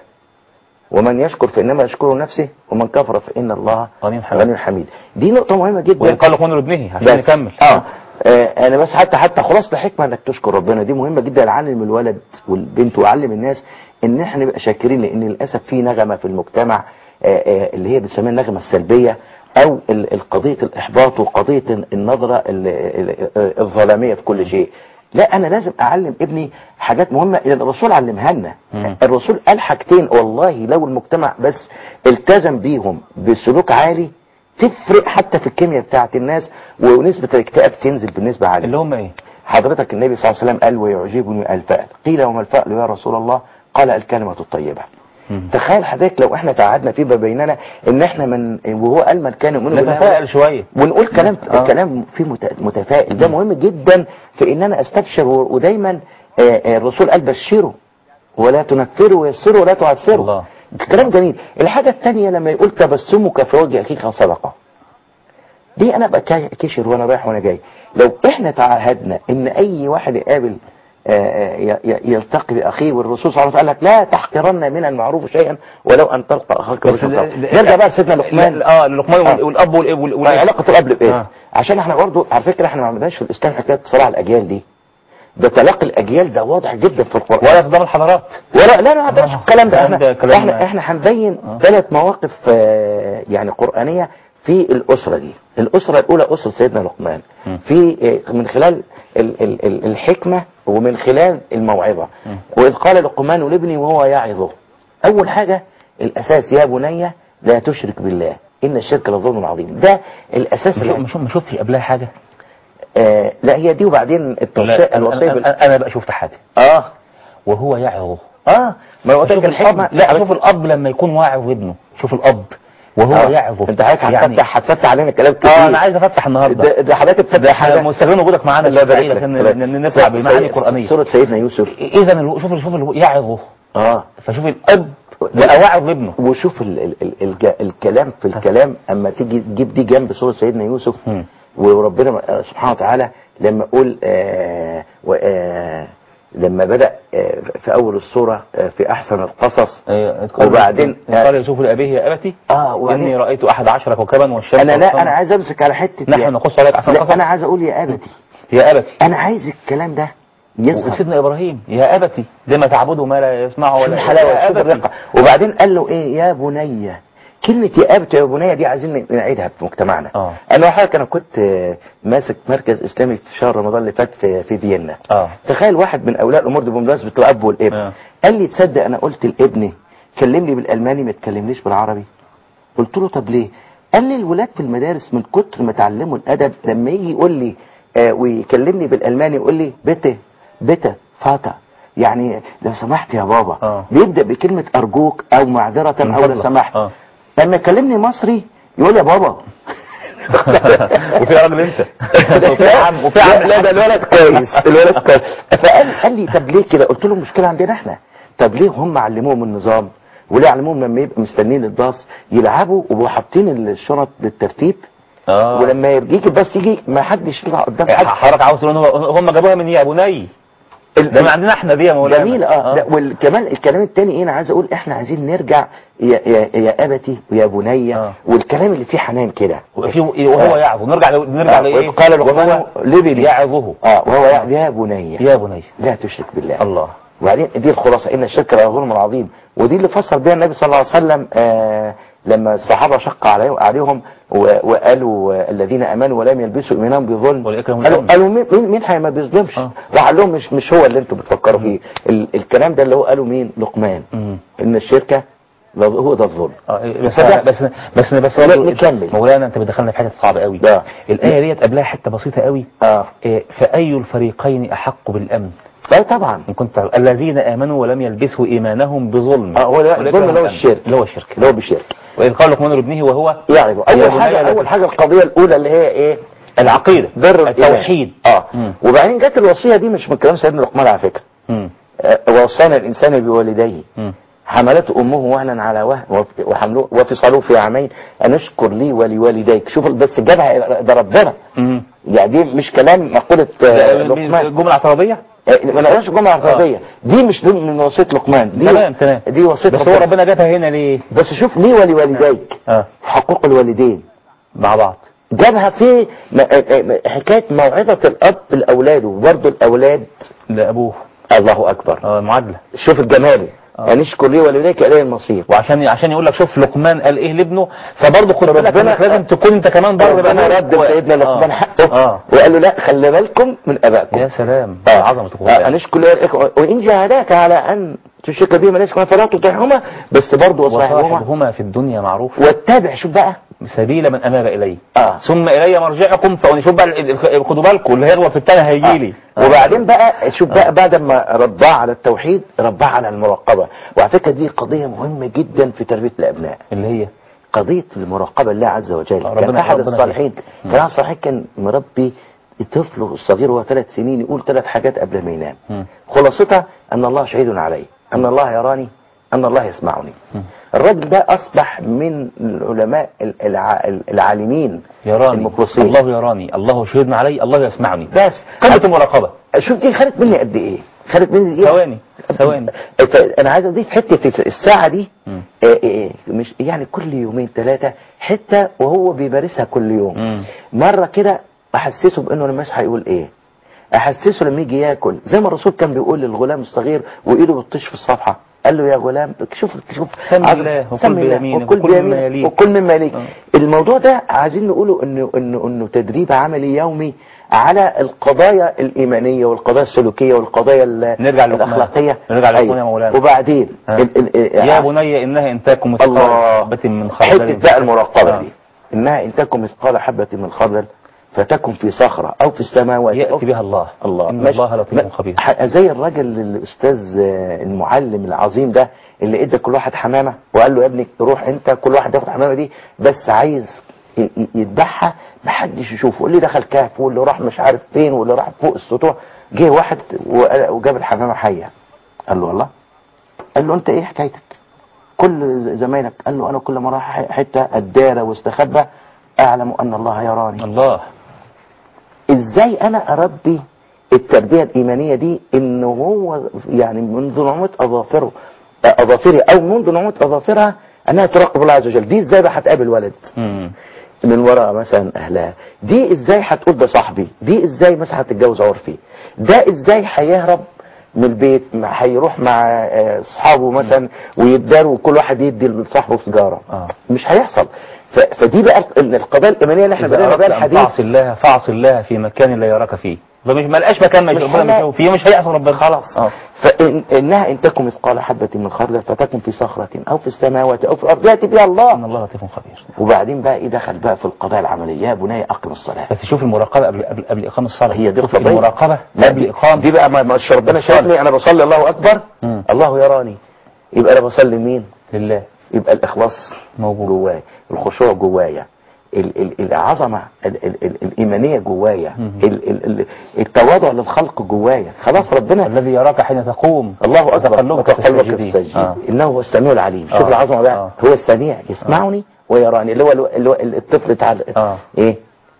Speaker 4: ومن يشكر فانما يشكر نفسه ومن كفر فان الله
Speaker 3: غني حميد.
Speaker 4: غني حميد دي نقطه مهمه جدا
Speaker 3: وإن قال لقمان لابنه عشان
Speaker 4: بس
Speaker 3: نكمل
Speaker 4: اه آه، انا بس حتى حتى خلاص الحكمه انك تشكر ربنا دي مهمه جدا اعلم الولد والبنت واعلم الناس ان احنا نبقى شاكرين لان للاسف في نغمه في المجتمع آه، آه، اللي هي بنسميها النغمه السلبيه او ال- القضيه الاحباط وقضيه النظره ال- ال- الظلاميه في كل شيء لا انا لازم اعلم ابني حاجات مهمه اللي الرسول علمها لنا
Speaker 3: مم.
Speaker 4: الرسول قال حاجتين والله لو المجتمع بس التزم بيهم بسلوك عالي تفرق حتى في الكيمياء بتاعت الناس ونسبة الاكتئاب تنزل بالنسبة عالية
Speaker 3: اللي هم ايه
Speaker 4: حضرتك النبي صلى الله عليه وسلم قال ويعجبني الفأل قيل وما الفأل يا رسول الله قال الكلمة الطيبة
Speaker 3: مم.
Speaker 4: تخيل حضرتك لو احنا تعهدنا فيما بيننا ان احنا من وهو قال من كان يؤمن بالله
Speaker 3: نتفائل شويه
Speaker 4: ونقول كلام
Speaker 3: آه.
Speaker 4: كلام فيه مت- متفائل ده مهم جدا في ان انا استبشر و- ودايما آه، آه، الرسول قال بشروا ولا تنفروا ويسروا ولا تعسروا
Speaker 3: الله.
Speaker 4: كلام جميل الحاجة الثانية لما يقول تبسمك في وجه أخيك صدقة دي أنا بقى كا- كشر وأنا رايح وأنا جاي لو إحنا تعهدنا إن أي واحد يقابل آه، آه، ي- ي- يلتقي بأخيه والرسول صلى الله عليه وسلم قال لك لا تحقرن من المعروف شيئا ولو أن تلقى أخاك
Speaker 3: بس
Speaker 4: بوجه
Speaker 3: ال-
Speaker 4: طلق.
Speaker 3: ال-
Speaker 4: نرجع بقى لسيدنا لقمان
Speaker 3: اه لقمان وال-
Speaker 4: آه.
Speaker 3: والاب والاب وال- وال-
Speaker 4: علاقة الأب بإيه؟
Speaker 3: آه.
Speaker 4: عشان احنا برضه على فكرة احنا ما عملناش في الإسلام حكاية صراع الأجيال دي ده تلاقي الأجيال ده واضح جدا في القرآن
Speaker 3: ولا اقدام الحضارات
Speaker 4: ولا لا ما عندناش
Speaker 3: آه.
Speaker 4: الكلام ده
Speaker 3: ده
Speaker 4: احنا
Speaker 3: كلام-
Speaker 4: احنا احنا هنبين ثلاث مواقف آه، يعني قرآنية في الأسرة دي الأسرة الأولى أسرة سيدنا لقمان
Speaker 3: م.
Speaker 4: في آه، من خلال ال- ال- ال- الحكمة ومن خلال الموعظة وإذ قال لقمان لابني وهو يعظه أول حاجة الأساس يا بني لا تشرك بالله إن الشرك لظلم عظيم ده الأساس
Speaker 3: مش
Speaker 4: اللي
Speaker 3: مش ما شفتش قبلها حاجه
Speaker 4: آه لا هي دي وبعدين التوصية
Speaker 3: لا
Speaker 4: الوصية
Speaker 3: أنا-
Speaker 4: بال...
Speaker 3: أنا- انا بقى شفت حاجه
Speaker 4: اه
Speaker 3: وهو يعظه
Speaker 4: اه ما هو ده
Speaker 3: شوف
Speaker 4: كان
Speaker 3: الاب
Speaker 4: الحكمة
Speaker 3: لا شوف الاب لما يكون واعظ ابنه شوف الاب وهو
Speaker 4: آه.
Speaker 3: يعظه
Speaker 4: انت حضرتك هتفتح هتفتح علينا كلام كتير
Speaker 3: اه انا عايز افتح النهارده
Speaker 4: ده, ده حضرتك بتفتح حاجه
Speaker 3: مستغل وجودك معانا
Speaker 4: لا
Speaker 3: سعيد
Speaker 4: بارك لك.
Speaker 3: عشان
Speaker 4: لا.
Speaker 3: ن- ن- نسمع
Speaker 4: سي-
Speaker 3: بمعاني
Speaker 4: سي-
Speaker 3: قرانيه
Speaker 4: سورة سيدنا يوسف
Speaker 3: اذا ال- شوف شوف ال- يعظه
Speaker 4: اه
Speaker 3: فشوف الاب بقى واعظ ابنه
Speaker 4: وشوف ال ال ال الج- الكلام في الكلام اما تيجي تجيب دي جنب سورة سيدنا يوسف
Speaker 3: مم.
Speaker 4: وربنا سبحانه وتعالى لما يقول آه و- آه لما بدأ آه في أول السورة آه في أحسن القصص وبعدين
Speaker 3: قال يوسف لأبيه يا أبتي
Speaker 4: آه وبعدين
Speaker 3: إني رأيت أحد عشر كوكبا والشمس
Speaker 4: أنا لا
Speaker 3: والقمر.
Speaker 4: أنا عايز أمسك على حتة
Speaker 3: نحن
Speaker 4: يا-
Speaker 3: نقص عليك أحسن
Speaker 4: لا
Speaker 3: القصص
Speaker 4: أنا عايز أقول يا أبتي
Speaker 3: يا أبتي
Speaker 4: أنا عايز الكلام ده يظهر
Speaker 3: وسيدنا إبراهيم يا أبتي لما تعبدوا ما لا يسمع
Speaker 4: شوف
Speaker 3: ولا
Speaker 4: الحلاوه
Speaker 3: يا
Speaker 4: شوف
Speaker 3: أبتي.
Speaker 4: الرقه وبعدين قال له ايه يا بني كلمة يا أبت يا بني دي عايزين نعيدها في مجتمعنا
Speaker 3: آه.
Speaker 4: أنا حضرتك أنا كنت آه، ماسك مركز إسلامي في شهر رمضان اللي فات في, في فيينا
Speaker 3: آه.
Speaker 4: تخيل واحد من أولياء الأمور دي بمناسبة الأب والابن
Speaker 3: آه.
Speaker 4: قال لي تصدق أنا قلت لابني كلمني بالألماني ما تكلمنيش بالعربي قلت له طب ليه قال لي الولاد في المدارس من كتر ما اتعلموا الأدب لما يجي يقول لي آه ويكلمني بالألماني يقول لي بيته بيته فاتا يعني لو سمحت يا بابا
Speaker 3: آه.
Speaker 4: بيبدأ بكلمة أرجوك أو معذرة
Speaker 3: من
Speaker 4: أو لو
Speaker 3: فضلك.
Speaker 4: سمحت
Speaker 3: آه.
Speaker 4: لما يكلمني مصري يقول يا بابا
Speaker 3: وفي راجل انت وفي عم وفي عم
Speaker 4: لا, لا ده الولد كويس الولد كويس فقال قال لي طب ليه كده قلت له المشكله عندنا احنا طب ليه هم علموهم النظام وليه علموهم لما يبقى مستنيين الباص يلعبوا وبقوا حاطين الشنط بالترتيب
Speaker 3: اه
Speaker 4: ولما يجيك الباص يجي ما حدش يطلع قدام حد
Speaker 3: حضرتك عاوز تقول إن هو- هم جابوها من يا بني ده من عندنا احنا دي يا مولانا
Speaker 4: جميل اه, اه. وكمان الكلام التاني ايه انا عايز اقول احنا عايزين نرجع يا, يا, يا ابتي ويا بني
Speaker 3: آه.
Speaker 4: والكلام اللي فيه حنان كده
Speaker 3: وفي وهو
Speaker 4: آه.
Speaker 3: يعظه نرجع ل- نرجع
Speaker 4: آه.
Speaker 3: لايه
Speaker 4: وإذ قال لقمان
Speaker 3: وهو
Speaker 4: لابنه.
Speaker 3: يعظه
Speaker 4: اه وهو يا, يا بني
Speaker 3: يا بني
Speaker 4: لا تشرك بالله
Speaker 3: الله
Speaker 4: وبعدين دي الخلاصة إن الشرك لظلم عظيم ودي اللي فسر بها النبي صلى الله عليه وسلم آه لما الصحابة شق عليهم, عليهم و- وقالوا آه، الذين أمنوا ولم يلبسوا إيمانهم بظلم
Speaker 3: أولئك هم
Speaker 4: قالوا,
Speaker 3: الأمن.
Speaker 4: قالوا مين مين, مين حي ما بيظلمش
Speaker 3: آه.
Speaker 4: راح قال لهم مش مش هو اللي انتوا بتفكروا فيه ال الكلام ده اللي هو قاله مين لقمان
Speaker 3: مم.
Speaker 4: إن الشركة لا- هو ده الظلم
Speaker 3: اه بس
Speaker 4: فده-
Speaker 3: بس بس بس
Speaker 4: لا،
Speaker 3: برضه
Speaker 4: نكمل.
Speaker 3: مولانا انت بتدخلنا في حته صعبه قوي
Speaker 4: آه.
Speaker 3: الايه ديت قبلها حته بسيطه قوي
Speaker 4: اه
Speaker 3: إيه، فاي الفريقين احق بالامن
Speaker 4: لا طبعا
Speaker 3: ان كنت تعلم. الذين امنوا ولم يلبسوا ايمانهم بظلم
Speaker 4: اه هو ده
Speaker 3: أولئك
Speaker 4: الظلم
Speaker 3: هم
Speaker 4: اللي هو
Speaker 3: الأمن.
Speaker 4: الشرك
Speaker 3: اللي هو الشرك
Speaker 4: اللي هو بشرك
Speaker 3: واذ قال لقمان لابنه وهو
Speaker 4: يعني
Speaker 3: يا
Speaker 4: اول
Speaker 3: بني
Speaker 4: حاجه
Speaker 3: لا
Speaker 4: اول
Speaker 3: تشرك.
Speaker 4: حاجه القضيه الاولى اللي هي ايه
Speaker 3: العقيده
Speaker 4: بر الإله.
Speaker 3: التوحيد
Speaker 4: اه
Speaker 3: مم.
Speaker 4: وبعدين جت الوصيه دي مش من كلام سيدنا لقمان على فكره
Speaker 3: مم.
Speaker 4: آه، ووصانا الانسان بوالديه
Speaker 3: مم.
Speaker 4: حملته امه وهنا على وهن وف- وحمله وفصاله في عامين ان اشكر لي ولوالديك شوف بس جابها ده ربنا
Speaker 3: مم.
Speaker 4: يعني دي مش كلام مقوله آه، لقمان
Speaker 3: الجمله اعتراضيه
Speaker 4: آه، ما نقراش الجمله الاعتراضيه دي مش ضمن من وصيه لقمان دي
Speaker 3: تمام تمام
Speaker 4: دي وصيه
Speaker 3: بس هو ربنا جابها هنا ليه
Speaker 4: بس شوف لي ولوالديك
Speaker 3: اه
Speaker 4: حقوق الوالدين
Speaker 3: مع بعض
Speaker 4: جابها في م- آه، آه، حكايه موعظه الاب لاولاده وبرضه الاولاد
Speaker 3: لابوه
Speaker 4: الله اكبر
Speaker 3: اه معادله
Speaker 4: شوف الجمال
Speaker 3: آه.
Speaker 4: ان اشكر لي ولوالديك الي المصير
Speaker 3: وعشان عشان يقول لك شوف لقمان قال ايه لابنه فبرضه خد بالك
Speaker 4: ربنا-
Speaker 3: انك لازم تكون انت كمان بره
Speaker 4: ربنا
Speaker 3: بقى
Speaker 4: رد سيدنا لقمان
Speaker 3: آه.
Speaker 4: حقه
Speaker 3: اه
Speaker 4: وقال له لا خلي بالكم من ابائكم
Speaker 3: يا سلام
Speaker 4: آه.
Speaker 3: عظمه
Speaker 4: آه،
Speaker 3: القرآن
Speaker 4: ان اشكر لي ولوالديك وان جاهداك على ان تشرك بي ما ليس كمان فلا تطيعهما بس برضه وصاحبهما
Speaker 3: وصاحبهما في الدنيا معروف
Speaker 4: واتبع شوف بقى
Speaker 3: سبيل من اناب الي
Speaker 4: آه.
Speaker 3: ثم الي مرجعكم فشوف بقى ال- ال- خدوا بالكم اللي هيغلط في الثاني هيجي لي
Speaker 4: وبعدين بقى شوف بقى بعد ما رباه على التوحيد رباه على المراقبة وعلى فكرة دي قضية مهمة جدا في تربية الأبناء
Speaker 3: اللي هي
Speaker 4: قضية المراقبة لله عز وجل
Speaker 3: ربنا-
Speaker 4: كان أحد
Speaker 3: ربنا
Speaker 4: الصالحين
Speaker 3: يهديك.
Speaker 4: كان أحد الصالحين كان مربي طفله الصغير وهو ثلاث سنين يقول ثلاث حاجات قبل ما ينام
Speaker 3: مم.
Speaker 4: خلاصتها أن الله شهيد علي أن الله يراني أن الله يسمعني الراجل ده أصبح من العلماء الع- العالمين
Speaker 3: يراني
Speaker 4: المخلصين
Speaker 3: الله يراني الله شهدنا علي الله يسمعني
Speaker 4: بس
Speaker 3: قمة المراقبة
Speaker 4: شوف دي خدت مني قد ايه خدت مني ايه
Speaker 3: ثواني ثواني
Speaker 4: انا عايز اضيف حته الساعه دي
Speaker 3: مم.
Speaker 4: آه، آه، مش يعني كل يومين ثلاثه حته وهو بيمارسها كل يوم
Speaker 3: مم.
Speaker 4: مره كده احسسه بانه لما يصحى يقول ايه احسسه لما يجي ياكل زي ما الرسول كان بيقول للغلام الصغير وايده بتطش في الصفحه قال له يا غلام شوف شوف
Speaker 3: سم
Speaker 4: عظم-
Speaker 3: الله وكل
Speaker 4: سم الله
Speaker 3: بيمينك
Speaker 4: وكل
Speaker 3: وكل مما
Speaker 4: بيمينك
Speaker 3: يليك.
Speaker 4: وكل مما يليك
Speaker 3: آه.
Speaker 4: الموضوع ده عايزين نقوله انه انه انه تدريب عملي يومي على القضايا الايمانيه والقضايا السلوكيه والقضايا ال-
Speaker 3: نرجع للقمان.
Speaker 4: الاخلاقيه
Speaker 3: نرجع للقمان
Speaker 4: أيوة.
Speaker 3: يا مولانا.
Speaker 4: وبعدين
Speaker 3: ها.
Speaker 4: ال- ال-
Speaker 3: يا بني انها ان تكن مثقال
Speaker 4: الله
Speaker 3: حبة من خردل
Speaker 4: حته بقى المراقبه
Speaker 3: آه.
Speaker 4: دي انها ان تكن مثقال حبه من خردل فتكن في صخره او في السماوات أو
Speaker 3: ياتي بها الله
Speaker 4: الله
Speaker 3: ان
Speaker 4: ماشي.
Speaker 3: الله لطيف
Speaker 4: ما-
Speaker 3: خبير
Speaker 4: ح- زي الراجل الاستاذ آه، المعلم العظيم ده اللي ادى كل واحد حمامه وقال له يا ابني روح انت كل واحد ياخد حمامه دي بس عايز ي- ي- يذبحها محدش يشوفه واللي دخل كهف واللي راح مش عارف فين واللي راح فوق السطوح جه واحد وقال- وجاب الحمامه حيه قال له والله قال له انت ايه حكايتك كل ز- زمايلك قال له انا كل ما راح ح- حته ادارى واستخبى اعلم ان الله يراني
Speaker 3: الله
Speaker 4: ازاي انا اربي التربيه الايمانيه دي ان هو يعني منذ نعومه اظافره اظافري او منذ نعومه اظافرها انها تراقب الله عز وجل دي ازاي بقى هتقابل ولد
Speaker 3: مم.
Speaker 4: من وراء مثلا اهلها دي ازاي هتقول ده صاحبي دي ازاي مثلا هتتجوز عرفي ده ازاي هيهرب من البيت مع- هيروح مع آه، اصحابه مثلا ويداروا وكل واحد يدي لصاحبه سيجاره
Speaker 3: آه.
Speaker 4: مش هيحصل ف- فدي بقى ال- القضايا الايمانيه اللي احنا
Speaker 3: إذا
Speaker 4: بدأنا
Speaker 3: أردت
Speaker 4: بيها
Speaker 3: أن
Speaker 4: الحديث
Speaker 3: تعصي الله فاعصي الله في مكان لا يراك فيه فمش ما لقاش مكان ما
Speaker 4: مش
Speaker 3: ربنا مش
Speaker 4: هلا-
Speaker 3: هو فيه مش هيعصي ربنا
Speaker 4: خلاص
Speaker 3: اه
Speaker 4: فإنها إن تكن مثقال حبة من خردل فتكن في صخرة أو في السماوات أو في الأرض يأتي بها
Speaker 3: ان
Speaker 4: الله
Speaker 3: الله لطيف خبير
Speaker 4: وبعدين بقى إيه دخل بقى في القضايا العملية يا بني أقم الصلاة
Speaker 3: بس شوف المراقبه قبل قبل قبل اقامه الصلاه
Speaker 4: هي دي
Speaker 3: شوف
Speaker 4: القضية
Speaker 3: المراقبه
Speaker 4: لا،
Speaker 3: قبل
Speaker 4: دي-
Speaker 3: اقامه
Speaker 4: دي بقى ما ما- مش ربنا
Speaker 3: الصلاة.
Speaker 4: شايفني أنا بصلي الله أكبر
Speaker 3: مم.
Speaker 4: الله يراني يبقى أنا بصلي مين
Speaker 3: لله
Speaker 4: يبقى الإخلاص
Speaker 3: موجود.
Speaker 4: جوايا الخشوع جوايا ال- ال- العظمة ال- ال- ال- الإيمانية جوايا
Speaker 3: مم.
Speaker 4: ال- ال- ال- التواضع للخلق جوايا خلاص ربنا
Speaker 3: الذي يراك حين تقوم
Speaker 4: الله اكبر
Speaker 3: وتقلبك في
Speaker 4: وتقلبك في
Speaker 3: الساجدين.
Speaker 4: السجدين
Speaker 3: آه.
Speaker 4: انه هو السميع العليم شوف
Speaker 3: آه.
Speaker 4: العظمه بقى
Speaker 3: آه.
Speaker 4: هو السميع يسمعني ويراني اللي هو اللي هو الطفل بتاع
Speaker 3: آه.
Speaker 4: ايه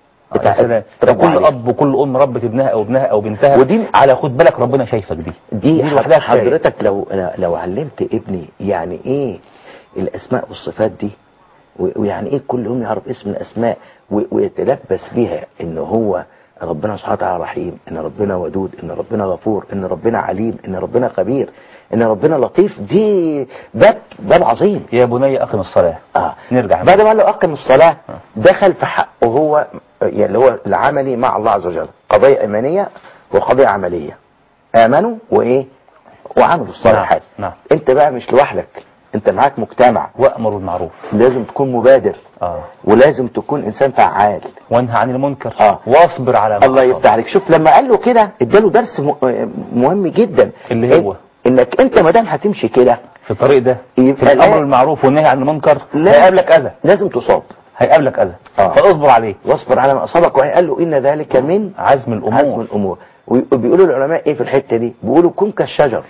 Speaker 3: يا سلام
Speaker 4: تربوا
Speaker 3: كل
Speaker 4: عليه.
Speaker 3: اب وكل ام ربت ابنها او ابنها او بنتها
Speaker 4: ودي-
Speaker 3: على خد بالك ربنا شايفك دي
Speaker 4: دي
Speaker 3: لوحدها كفاية.
Speaker 4: حضرتك لو لو علمت ابني يعني ايه الاسماء والصفات دي و- ويعني ايه كل يوم يعرف اسم الاسماء و- ويتلبس بيها ان هو ربنا سبحانه وتعالى رحيم ان ربنا ودود ان ربنا غفور ان ربنا عليم ان ربنا خبير ان ربنا لطيف دي باب باب عظيم
Speaker 3: يا بني اقم الصلاه
Speaker 4: اه
Speaker 3: نرجع
Speaker 4: بعد ما قال له اقم الصلاه دخل في حقه هو يعني اللي هو العملي مع الله عز وجل قضيه ايمانيه وقضيه عمليه امنوا وايه وعملوا الصالحات
Speaker 3: نعم.
Speaker 4: انت بقى مش لوحدك انت معاك مجتمع
Speaker 3: وامر بالمعروف
Speaker 4: لازم تكون مبادر
Speaker 3: اه
Speaker 4: ولازم تكون انسان فعال
Speaker 3: وانهى عن المنكر
Speaker 4: آه.
Speaker 3: واصبر على ما
Speaker 4: الله
Speaker 3: أصاب.
Speaker 4: يفتح عليك شوف لما قال له كده اداله درس م- مهم جدا
Speaker 3: اللي هو؟
Speaker 4: إن- انك انت ما دام هتمشي كده
Speaker 3: في الطريق ده
Speaker 4: يبقى
Speaker 3: في الامر
Speaker 4: لا-
Speaker 3: بالمعروف والنهي عن المنكر
Speaker 4: لا-
Speaker 3: هيقابلك اذى
Speaker 4: لازم تصاب
Speaker 3: هيقابلك اذى
Speaker 4: آه.
Speaker 3: فاصبر عليه
Speaker 4: واصبر على ما اصابك وقال له ان ذلك من
Speaker 3: عزم الامور
Speaker 4: عزم الامور وبيقولوا العلماء ايه في الحته دي بيقولوا كن كالشجر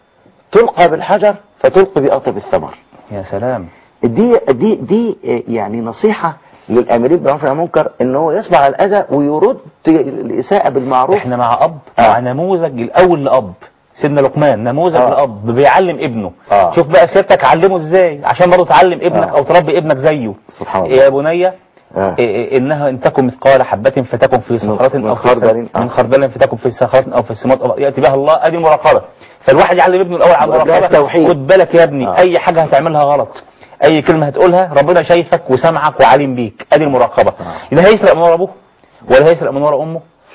Speaker 4: تلقى بالحجر فتلقي باطب الثمر
Speaker 3: يا سلام
Speaker 4: دي دي دي يعني نصيحه للامرين بالمعروف والنهي عن المنكر ان هو يصبر على الاذى ويرد الاساءه بالمعروف
Speaker 3: احنا مع اب
Speaker 4: آه.
Speaker 3: مع نموذج الاول لاب سيدنا لقمان نموذج
Speaker 4: آه.
Speaker 3: لاب بيعلم ابنه
Speaker 4: آه.
Speaker 3: شوف بقى سيادتك علمه ازاي عشان برضه تعلم ابنك
Speaker 4: آه.
Speaker 3: او تربي ابنك زيه
Speaker 4: سبحان الله
Speaker 3: يا بني
Speaker 4: آه.
Speaker 3: إيه- إيه انها ان تكن مثقال حبه فتكن في صخره
Speaker 4: من
Speaker 3: او في
Speaker 4: خردل،
Speaker 3: السم-
Speaker 4: آه.
Speaker 3: من خردل فتكن في صخره او في السماء أو ياتي بها الله ادي المراقبه فالواحد يعلم ابنه الاول على
Speaker 4: وقبلها
Speaker 3: المراقبه
Speaker 4: التوحيد.
Speaker 3: خد بالك يا ابني
Speaker 4: آه.
Speaker 3: اي حاجه هتعملها غلط اي كلمه هتقولها ربنا شايفك وسامعك وعليم بيك ادي المراقبه
Speaker 4: آه.
Speaker 3: لا هيسرق من ورا ابوه ولا هيسرق من ورا امه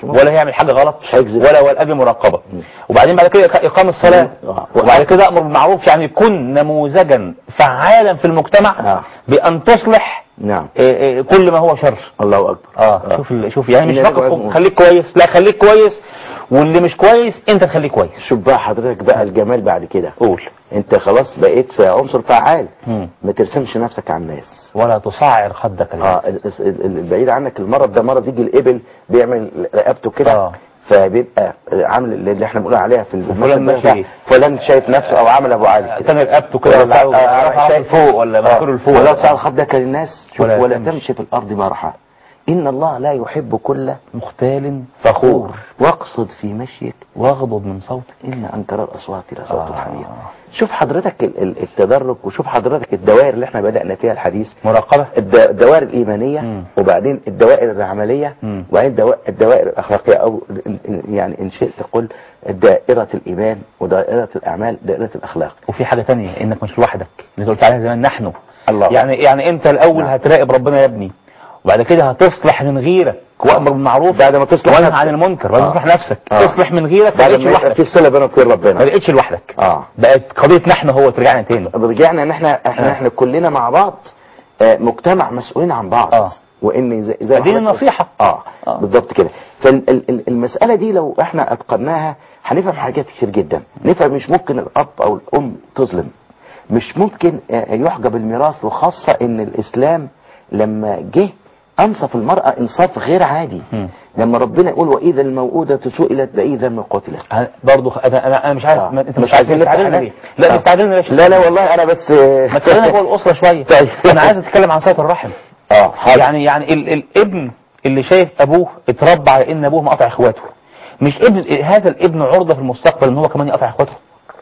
Speaker 4: ممكن.
Speaker 3: ولا هيعمل حاجه غلط
Speaker 4: مش هيكذب.
Speaker 3: ولا ولا اجل مراقبه وبعدين بعد كده اقام الصلاه
Speaker 4: آه.
Speaker 3: وبعد كده امر بالمعروف يعني يكون نموذجا فعالا في المجتمع
Speaker 4: آه.
Speaker 3: بان تصلح
Speaker 4: نعم
Speaker 3: إيه، إيه، كل ما هو شر
Speaker 4: الله اكبر
Speaker 3: اه شوف ال- شوف يعني مش
Speaker 4: النبي
Speaker 3: فقط
Speaker 4: عليه
Speaker 3: خليك كويس لا خليك كويس واللي مش كويس انت تخليه كويس
Speaker 4: شوف بقى حضرتك بقى الجمال بعد كده
Speaker 3: قول
Speaker 4: انت خلاص بقيت في عنصر فعال
Speaker 3: مم.
Speaker 4: ما ترسمش نفسك على الناس
Speaker 3: ولا تصعر خدك
Speaker 4: اه
Speaker 3: للناس.
Speaker 4: ال- ال- ال- البعيد عنك المرض ده مرض يجي الابل بيعمل رقبته كده
Speaker 3: آه.
Speaker 4: فبيبقى عامل اللي احنا بنقول عليها في المثل
Speaker 3: فلان
Speaker 4: ده
Speaker 3: ماشي.
Speaker 4: فلان شايف نفسه او عمل ابو علي
Speaker 3: تاني رقبته كده ولا
Speaker 4: ولا
Speaker 3: ولا رفعه لفوق ولا مناخيره لفوق
Speaker 4: ولا تصعد خدك للناس شوف
Speaker 3: ولا
Speaker 4: ولا
Speaker 3: تمشي.
Speaker 4: تمشي في الارض مرحا ان الله لا يحب كل
Speaker 3: مختال
Speaker 4: فخور
Speaker 3: فخور
Speaker 4: واقصد في مشيك
Speaker 3: واغضض من صوتك
Speaker 4: ان انكر الاصوات لصوت
Speaker 3: آه.
Speaker 4: الحمير شوف حضرتك ال- ال- التدرج وشوف حضرتك الدوائر اللي احنا بدأنا فيها الحديث
Speaker 3: مراقبة
Speaker 4: الد- الدوائر الإيمانية
Speaker 3: مم.
Speaker 4: وبعدين الدوائر العملية
Speaker 3: مم.
Speaker 4: وبعدين دوا- الدوائر الأخلاقية أو ال- ال- يعني إن شئت تقول دائرة الإيمان ودائرة الأعمال دائرة الأخلاق
Speaker 3: وفي حاجة تانية انك مش لوحدك اللي قلت عليها زمان نحن
Speaker 4: الله.
Speaker 3: يعني يعني انت الاول
Speaker 4: نعم.
Speaker 3: هتراقب ربنا يا ابني وبعد كده هتصلح من غيرك وامر بالمعروف
Speaker 4: بعد ما تصلح
Speaker 3: وانهى
Speaker 4: نفسك.
Speaker 3: عن المنكر بعد
Speaker 4: آه.
Speaker 3: ما تصلح نفسك
Speaker 4: آه.
Speaker 3: تصلح من غيرك ما
Speaker 4: بعد
Speaker 3: بقتش
Speaker 4: ما يبقى
Speaker 3: لوحدك
Speaker 4: في صلة بينك وبين
Speaker 3: ما
Speaker 4: ربنا
Speaker 3: بقتش لوحدك
Speaker 4: اه
Speaker 3: بقت قضية نحن هو ترجعنا تاني
Speaker 4: رجعنا ان احنا احنا
Speaker 3: آه.
Speaker 4: احنا كلنا مع بعض آه، مجتمع مسؤولين عن بعض
Speaker 3: آه.
Speaker 4: وان زي, زي ما
Speaker 3: دين
Speaker 4: حضرتك قلت-
Speaker 3: النصيحة.
Speaker 4: اه,
Speaker 3: آه.
Speaker 4: بالضبط كده فالمسألة دي لو احنا اتقناها هنفهم حاجات كتير جدا نفهم مش ممكن الاب او الام تظلم مش ممكن آه، يحجب الميراث وخاصة ان الاسلام لما جه انصف المرأة انصاف غير عادي
Speaker 3: مم.
Speaker 4: لما ربنا يقول واذا الموءودة سئلت باي ذنب قتلت
Speaker 3: أنا برضه خ- انا انا أنا مش عايز
Speaker 4: آه.
Speaker 3: ما- انت
Speaker 4: مش
Speaker 3: مش عايز
Speaker 4: عايزين نفتح
Speaker 3: تستعجلنا
Speaker 4: حاجات؟
Speaker 3: ليه؟ لا
Speaker 4: آه.
Speaker 3: تستعجلنا ليش؟
Speaker 4: لا لا والله انا بس
Speaker 3: ما تخلينا جوه الاسره شويه
Speaker 4: طيب.
Speaker 3: انا عايز اتكلم عن صله الرحم
Speaker 4: اه حاضر.
Speaker 3: يعني يعني ال الابن اللي شايف ابوه اتربى على ان ابوه مقطع اخواته مش ابن هذا الابن عرضه في المستقبل ان هو كمان يقطع اخواته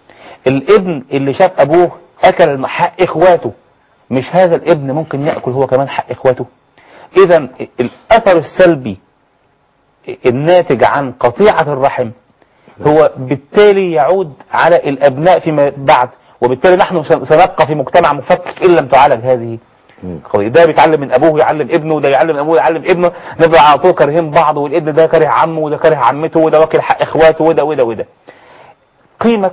Speaker 3: الابن اللي شاف ابوه اكل حق اخواته مش هذا الابن ممكن ياكل هو كمان حق اخواته اذا الاثر السلبي الناتج عن قطيعه الرحم هو بالتالي يعود على الابناء فيما بعد وبالتالي نحن سنبقى في مجتمع مفكك ان لم تعالج هذه
Speaker 4: مم.
Speaker 3: القضية ده بيتعلم من ابوه يعلم ابنه وده يعلم من ابوه يعلم ابنه نبقى على طول كارهين بعض والابن ده كاره عمه وده كاره عمته وده واكل حق اخواته وده وده وده قيمة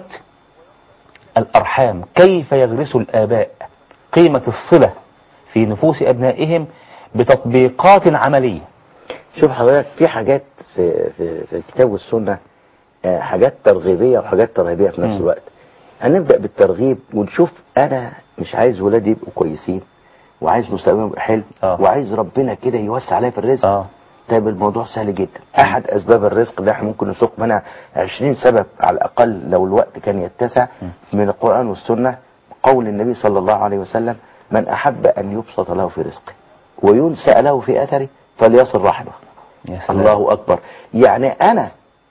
Speaker 3: الارحام كيف يغرس الاباء قيمة الصلة في نفوس ابنائهم بتطبيقات عملية
Speaker 4: شوف حضرتك في حاجات في في, في الكتاب والسنة آه، حاجات ترغيبية وحاجات ترهيبية في نفس
Speaker 3: مم.
Speaker 4: الوقت هنبدأ بالترغيب ونشوف أنا مش عايز ولادي يبقوا كويسين وعايز مستقبلهم يبقى حلو
Speaker 3: آه.
Speaker 4: وعايز ربنا كده يوسع عليا في الرزق
Speaker 3: اه
Speaker 4: طيب الموضوع سهل جدا أحد أسباب الرزق اللي احنا ممكن نسوق منها 20 سبب على الأقل لو الوقت كان يتسع من القرآن والسنة قول النبي صلى الله عليه وسلم من أحب أن يبسط له في رزقه وينسأ له في أثره فليصل رحمه
Speaker 3: يا سلام
Speaker 4: الله اكبر يعني انا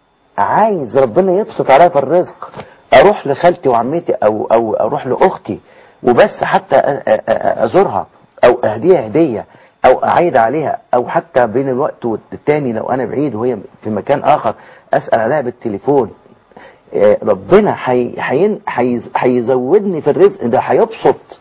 Speaker 4: عايز ربنا يبسط عليا في الرزق اروح لخالتي وعمتي او او اروح لاختي وبس حتى أ- أ- أ- ازورها او اهديها هديه او اعيد عليها او حتى بين الوقت والتاني لو انا بعيد وهي في مكان اخر اسال عليها بالتليفون آه، ربنا حي- حين- حيز- هيزودني في الرزق ده هيبسط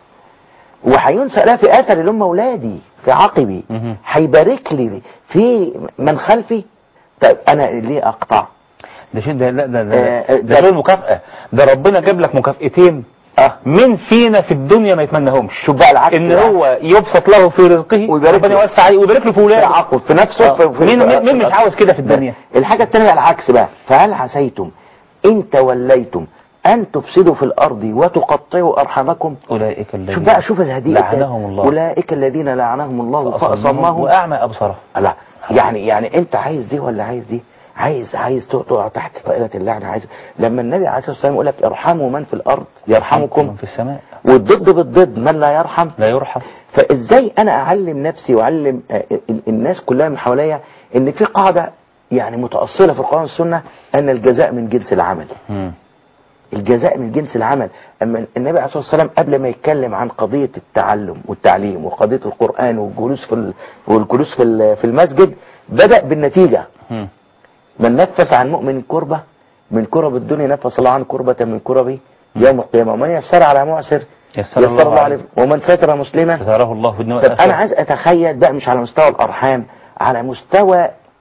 Speaker 4: وهينسى لها في اثر اللي هم اولادي في عقبي
Speaker 3: مهم.
Speaker 4: هيبارك لي في من خلفي طيب انا ليه اقطع
Speaker 3: ده شيء ده لا ده
Speaker 4: آه،
Speaker 3: ده,
Speaker 4: آه،
Speaker 3: ده
Speaker 4: ده-
Speaker 3: شيء المكافأة ده ربنا جاب لك مكافئتين
Speaker 4: اه
Speaker 3: مين فينا في الدنيا ما يتمناهمش
Speaker 4: شوف بقى العكس
Speaker 3: ان
Speaker 4: بقى.
Speaker 3: هو يبسط له في رزقه
Speaker 4: ويبارك
Speaker 3: ربنا
Speaker 4: له.
Speaker 3: يوسع عليه ويبارك له في
Speaker 4: في
Speaker 3: اولاده
Speaker 4: عقل في نفسه
Speaker 3: آه.
Speaker 4: في في
Speaker 3: مين مين مين مش عاوز كده في الدنيا
Speaker 4: الحاجة التانية بقى العكس بقى فهل عسيتم إن توليتم أن تفسدوا في الأرض وتقطعوا أرحامكم
Speaker 3: اولئك الذين
Speaker 4: شوف بقى شوف الهدية
Speaker 3: لعنهم الله
Speaker 4: أولئك الذين لعنهم الله
Speaker 3: فأصمهم
Speaker 4: فأصمهم
Speaker 3: واعمى ابصارهم
Speaker 4: لا يعني يعني أنت عايز دي ولا عايز دي عايز عايز تقع تحت طائلة اللعنة عايز لما النبي عليه الصلاة والسلام يقول لك ارحموا من في الأرض
Speaker 3: من
Speaker 4: يرحمكم
Speaker 3: في السماء
Speaker 4: والضد بالضد من لا يرحم
Speaker 3: لا يرحم
Speaker 4: فازاي انا اعلم نفسي واعلم آه، ال- الناس كلها من حواليا ان في قاعده يعني متاصله في القران والسنه ان الجزاء من جنس العمل
Speaker 3: مم.
Speaker 4: الجزاء من جنس العمل اما النبي عليه الصلاه والسلام قبل ما يتكلم عن قضيه التعلم والتعليم وقضيه القران والجلوس في ال- والجلوس في ال- في المسجد بدا بالنتيجه
Speaker 3: مم.
Speaker 4: من نفس عن مؤمن كربه من كرب الدنيا نفس الله عن كربة من كربه يوم القيامة ومن يسر على معسر
Speaker 3: يسر
Speaker 4: يسر
Speaker 3: الله
Speaker 4: الله
Speaker 3: عليه.
Speaker 4: عليه ومن ستر مسلما
Speaker 3: ستره الله في الدنيا
Speaker 4: طب
Speaker 3: والآخرة.
Speaker 4: انا عايز اتخيل بقى مش على مستوى الارحام على مستوى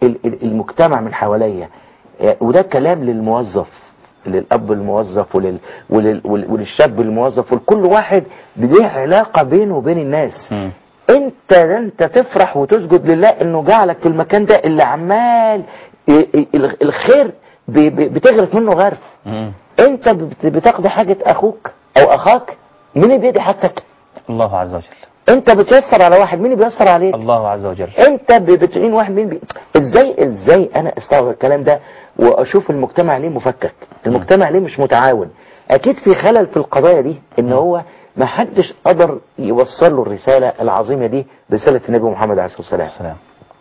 Speaker 4: ال- ال- المجتمع من حواليا آه، وده كلام للموظف للاب الموظف ولل ولل ول- وللشاب الموظف ولكل واحد ليه علاقه بينه وبين الناس
Speaker 3: مم.
Speaker 4: انت انت تفرح وتسجد لله انه جعلك في المكان ده اللي عمال ي- ي- ال- الخير ب- ب- بتغرف منه غرف
Speaker 3: مم.
Speaker 4: انت بت- بتقضي حاجة اخوك او اخاك مين اللي بيدي حاجتك
Speaker 3: الله عز وجل
Speaker 4: انت بتيسر على واحد مين اللي بيسر عليك
Speaker 3: الله عز وجل
Speaker 4: انت ب- بتعين واحد مين بي... ازاي ازاي انا استوعب الكلام ده واشوف المجتمع ليه مفكك المجتمع ليه مش متعاون اكيد في خلل في القضايا دي ان هو ما حدش قدر يوصل له الرسالة العظيمة دي رسالة النبي محمد عليه الصلاة والسلام
Speaker 3: السلام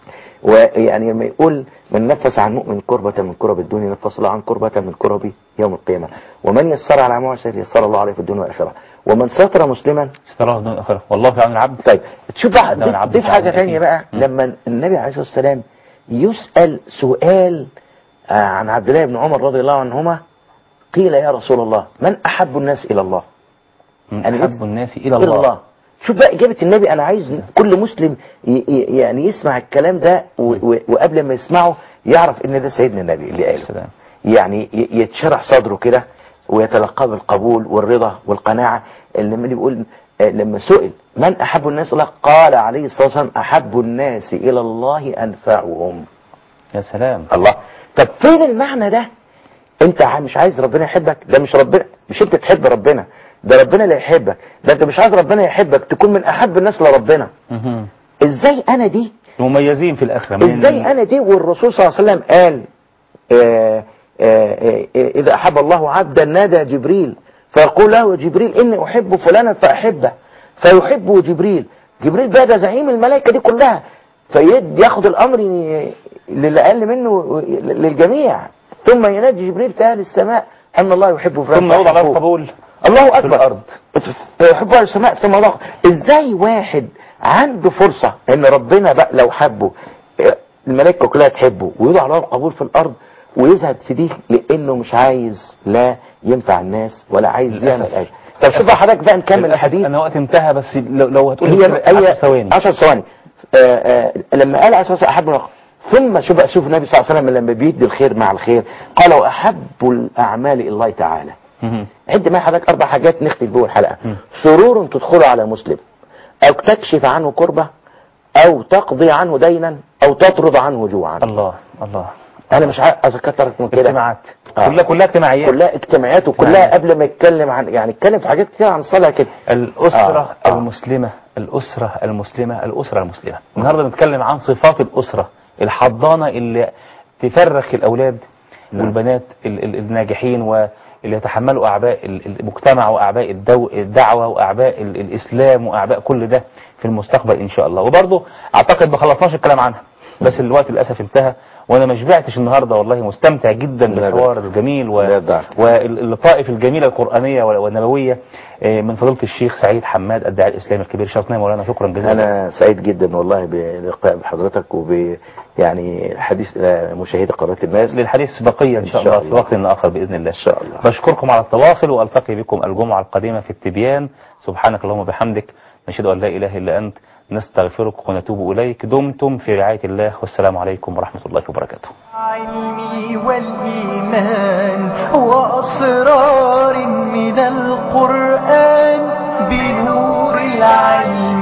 Speaker 4: ويعني لما يقول من نفس عن مؤمن كربة من كرب الدنيا نفس الله عن كربة من كرب يوم القيامة ومن يسر على معسر يسر الله عليه في الدنيا والآخرة ومن ستر مسلما
Speaker 3: ستراه دون اخره والله في عون العبد
Speaker 4: طيب تشوف بقى
Speaker 3: ده من عبد
Speaker 4: ضيف حاجة
Speaker 3: العبد
Speaker 4: تانية
Speaker 3: أكيد.
Speaker 4: بقى
Speaker 3: مم.
Speaker 4: لما النبي عليه الصلاة والسلام يسأل سؤال آه، عن عبد الله بن عمر رضي الله عنهما قيل يا رسول الله من أحب الناس إلى الله
Speaker 3: من
Speaker 4: أنا
Speaker 3: احب
Speaker 4: لسه-
Speaker 3: الناس الى
Speaker 4: إلى
Speaker 3: الله,
Speaker 4: الله شوف بقى إجابة النبي أنا عايز كل مسلم ي- ي- يعني يسمع الكلام ده و- و- وقبل ما يسمعه يعرف إن ده سيدنا النبي اللي قاله
Speaker 3: السلام
Speaker 4: يعني ي- يتشرح صدره كده ويتلقاه بالقبول والرضا والقناعة لما بيقول آه، لما سئل من أحب الناس إلى الله قال عليه الصلاة والسلام أحب الناس إلى الله أنفعهم
Speaker 3: يا سلام
Speaker 4: الله طب فين المعنى ده انت ع- مش عايز ربنا يحبك ده مش ربنا مش انت تحب ربنا ده ربنا اللي يحبك ده انت مش عايز ربنا يحبك تكون من احب الناس لربنا
Speaker 3: مهم.
Speaker 4: ازاي انا دي
Speaker 3: مميزين في الاخره من
Speaker 4: ازاي انا دي والرسول صلى الله عليه وسلم قال آه، آه، آه، اذا احب الله عبدا نادى جبريل فيقول له جبريل اني احب فلانا فاحبه فيحبه جبريل جبريل بقى ده زعيم الملائكه دي كلها فيد ياخد الامر ي- للي اقل منه للجميع ثم ينادي جبريل في اهل السماء ان الله يحب فلان
Speaker 3: ثم يوضع له
Speaker 4: فأحبوه.
Speaker 3: القبول
Speaker 4: الله
Speaker 3: في
Speaker 4: اكبر
Speaker 3: الارض
Speaker 4: يحب على السماء ثم ضغط ازاي واحد عنده فرصة ان ربنا بقى لو حبه اه، الملائكة كلها تحبه ويوضع له القبول في الارض ويزهد في دي لانه مش عايز لا ينفع الناس ولا عايز
Speaker 3: للأسف.
Speaker 4: يعمل اي طب شوف بقى حضرتك بقى نكمل
Speaker 3: للأسف
Speaker 4: الحديث
Speaker 3: انا وقت انتهى بس لو, لو هتقول
Speaker 4: هي
Speaker 3: لي
Speaker 4: هي
Speaker 3: 10 ثواني
Speaker 4: 10 ثواني آه، آه، لما قال عليه الصلاه والسلام احب الأخ- ثم شوف بقى شوف النبي صلى الله عليه وسلم لما بيدي الخير مع الخير قال واحب الاعمال الى الله تعالى
Speaker 3: مهم.
Speaker 4: عد معايا حضرتك اربع حاجات نختم بيهم الحلقه
Speaker 3: مم.
Speaker 4: سرور تدخل على مسلم او تكشف عنه كربه او تقضي عنه دينا او تطرد عنه جوعا
Speaker 3: الله الله
Speaker 4: انا مش عايز اكتر من كده
Speaker 3: اجتماعات
Speaker 4: آه.
Speaker 3: كلها كلها اجتماعيات
Speaker 4: كلها اجتماعات وكلها
Speaker 3: اجتماعيات.
Speaker 4: قبل ما يتكلم عن يعني اتكلم في حاجات كتير عن الصلاه كده
Speaker 3: الأسرة
Speaker 4: آه، آه.
Speaker 3: المسلمة الأسرة المسلمة الأسرة المسلمة النهاردة بنتكلم عن صفات الأسرة الحضانة اللي تفرخ الأولاد
Speaker 4: نعم.
Speaker 3: والبنات ال- ال- الناجحين واللي يتحملوا أعباء ال- المجتمع وأعباء الدو الدعوة وأعباء ال- الإسلام وأعباء كل ده في المستقبل إن شاء الله وبرضه أعتقد ما خلصناش الكلام عنها بس الوقت للأسف انتهى وأنا ما شبعتش النهاردة والله مستمتع جدا
Speaker 4: لا
Speaker 3: بالحوار الجميل و...
Speaker 4: لا يدعك.
Speaker 3: واللطائف الجميلة القرآنية والنبوية آه، من فضيلة الشيخ سعيد حماد الداعي الإسلامي الكبير شرفنا يا مولانا شكرا جزيلا
Speaker 4: انا سعيد جدا والله بلقاء بحضرتك وب يعني الحديث الى مشاهدي قناه الناس
Speaker 3: للحديث بقية إن شاء
Speaker 4: إن شاء
Speaker 3: الله في
Speaker 4: الله.
Speaker 3: وقت آخر بإذن الله
Speaker 4: ان شاء الله
Speaker 3: بشكركم على التواصل وألتقي بكم الجمعة القادمة في التبيان سبحانك اللهم وبحمدك نشهد أن لا إله إلا أنت نستغفرك ونتوب إليك دمتم في رعاية الله والسلام عليكم ورحمة الله وبركاته
Speaker 2: علمي والإيمان وأسرار من القرآن بنور العلم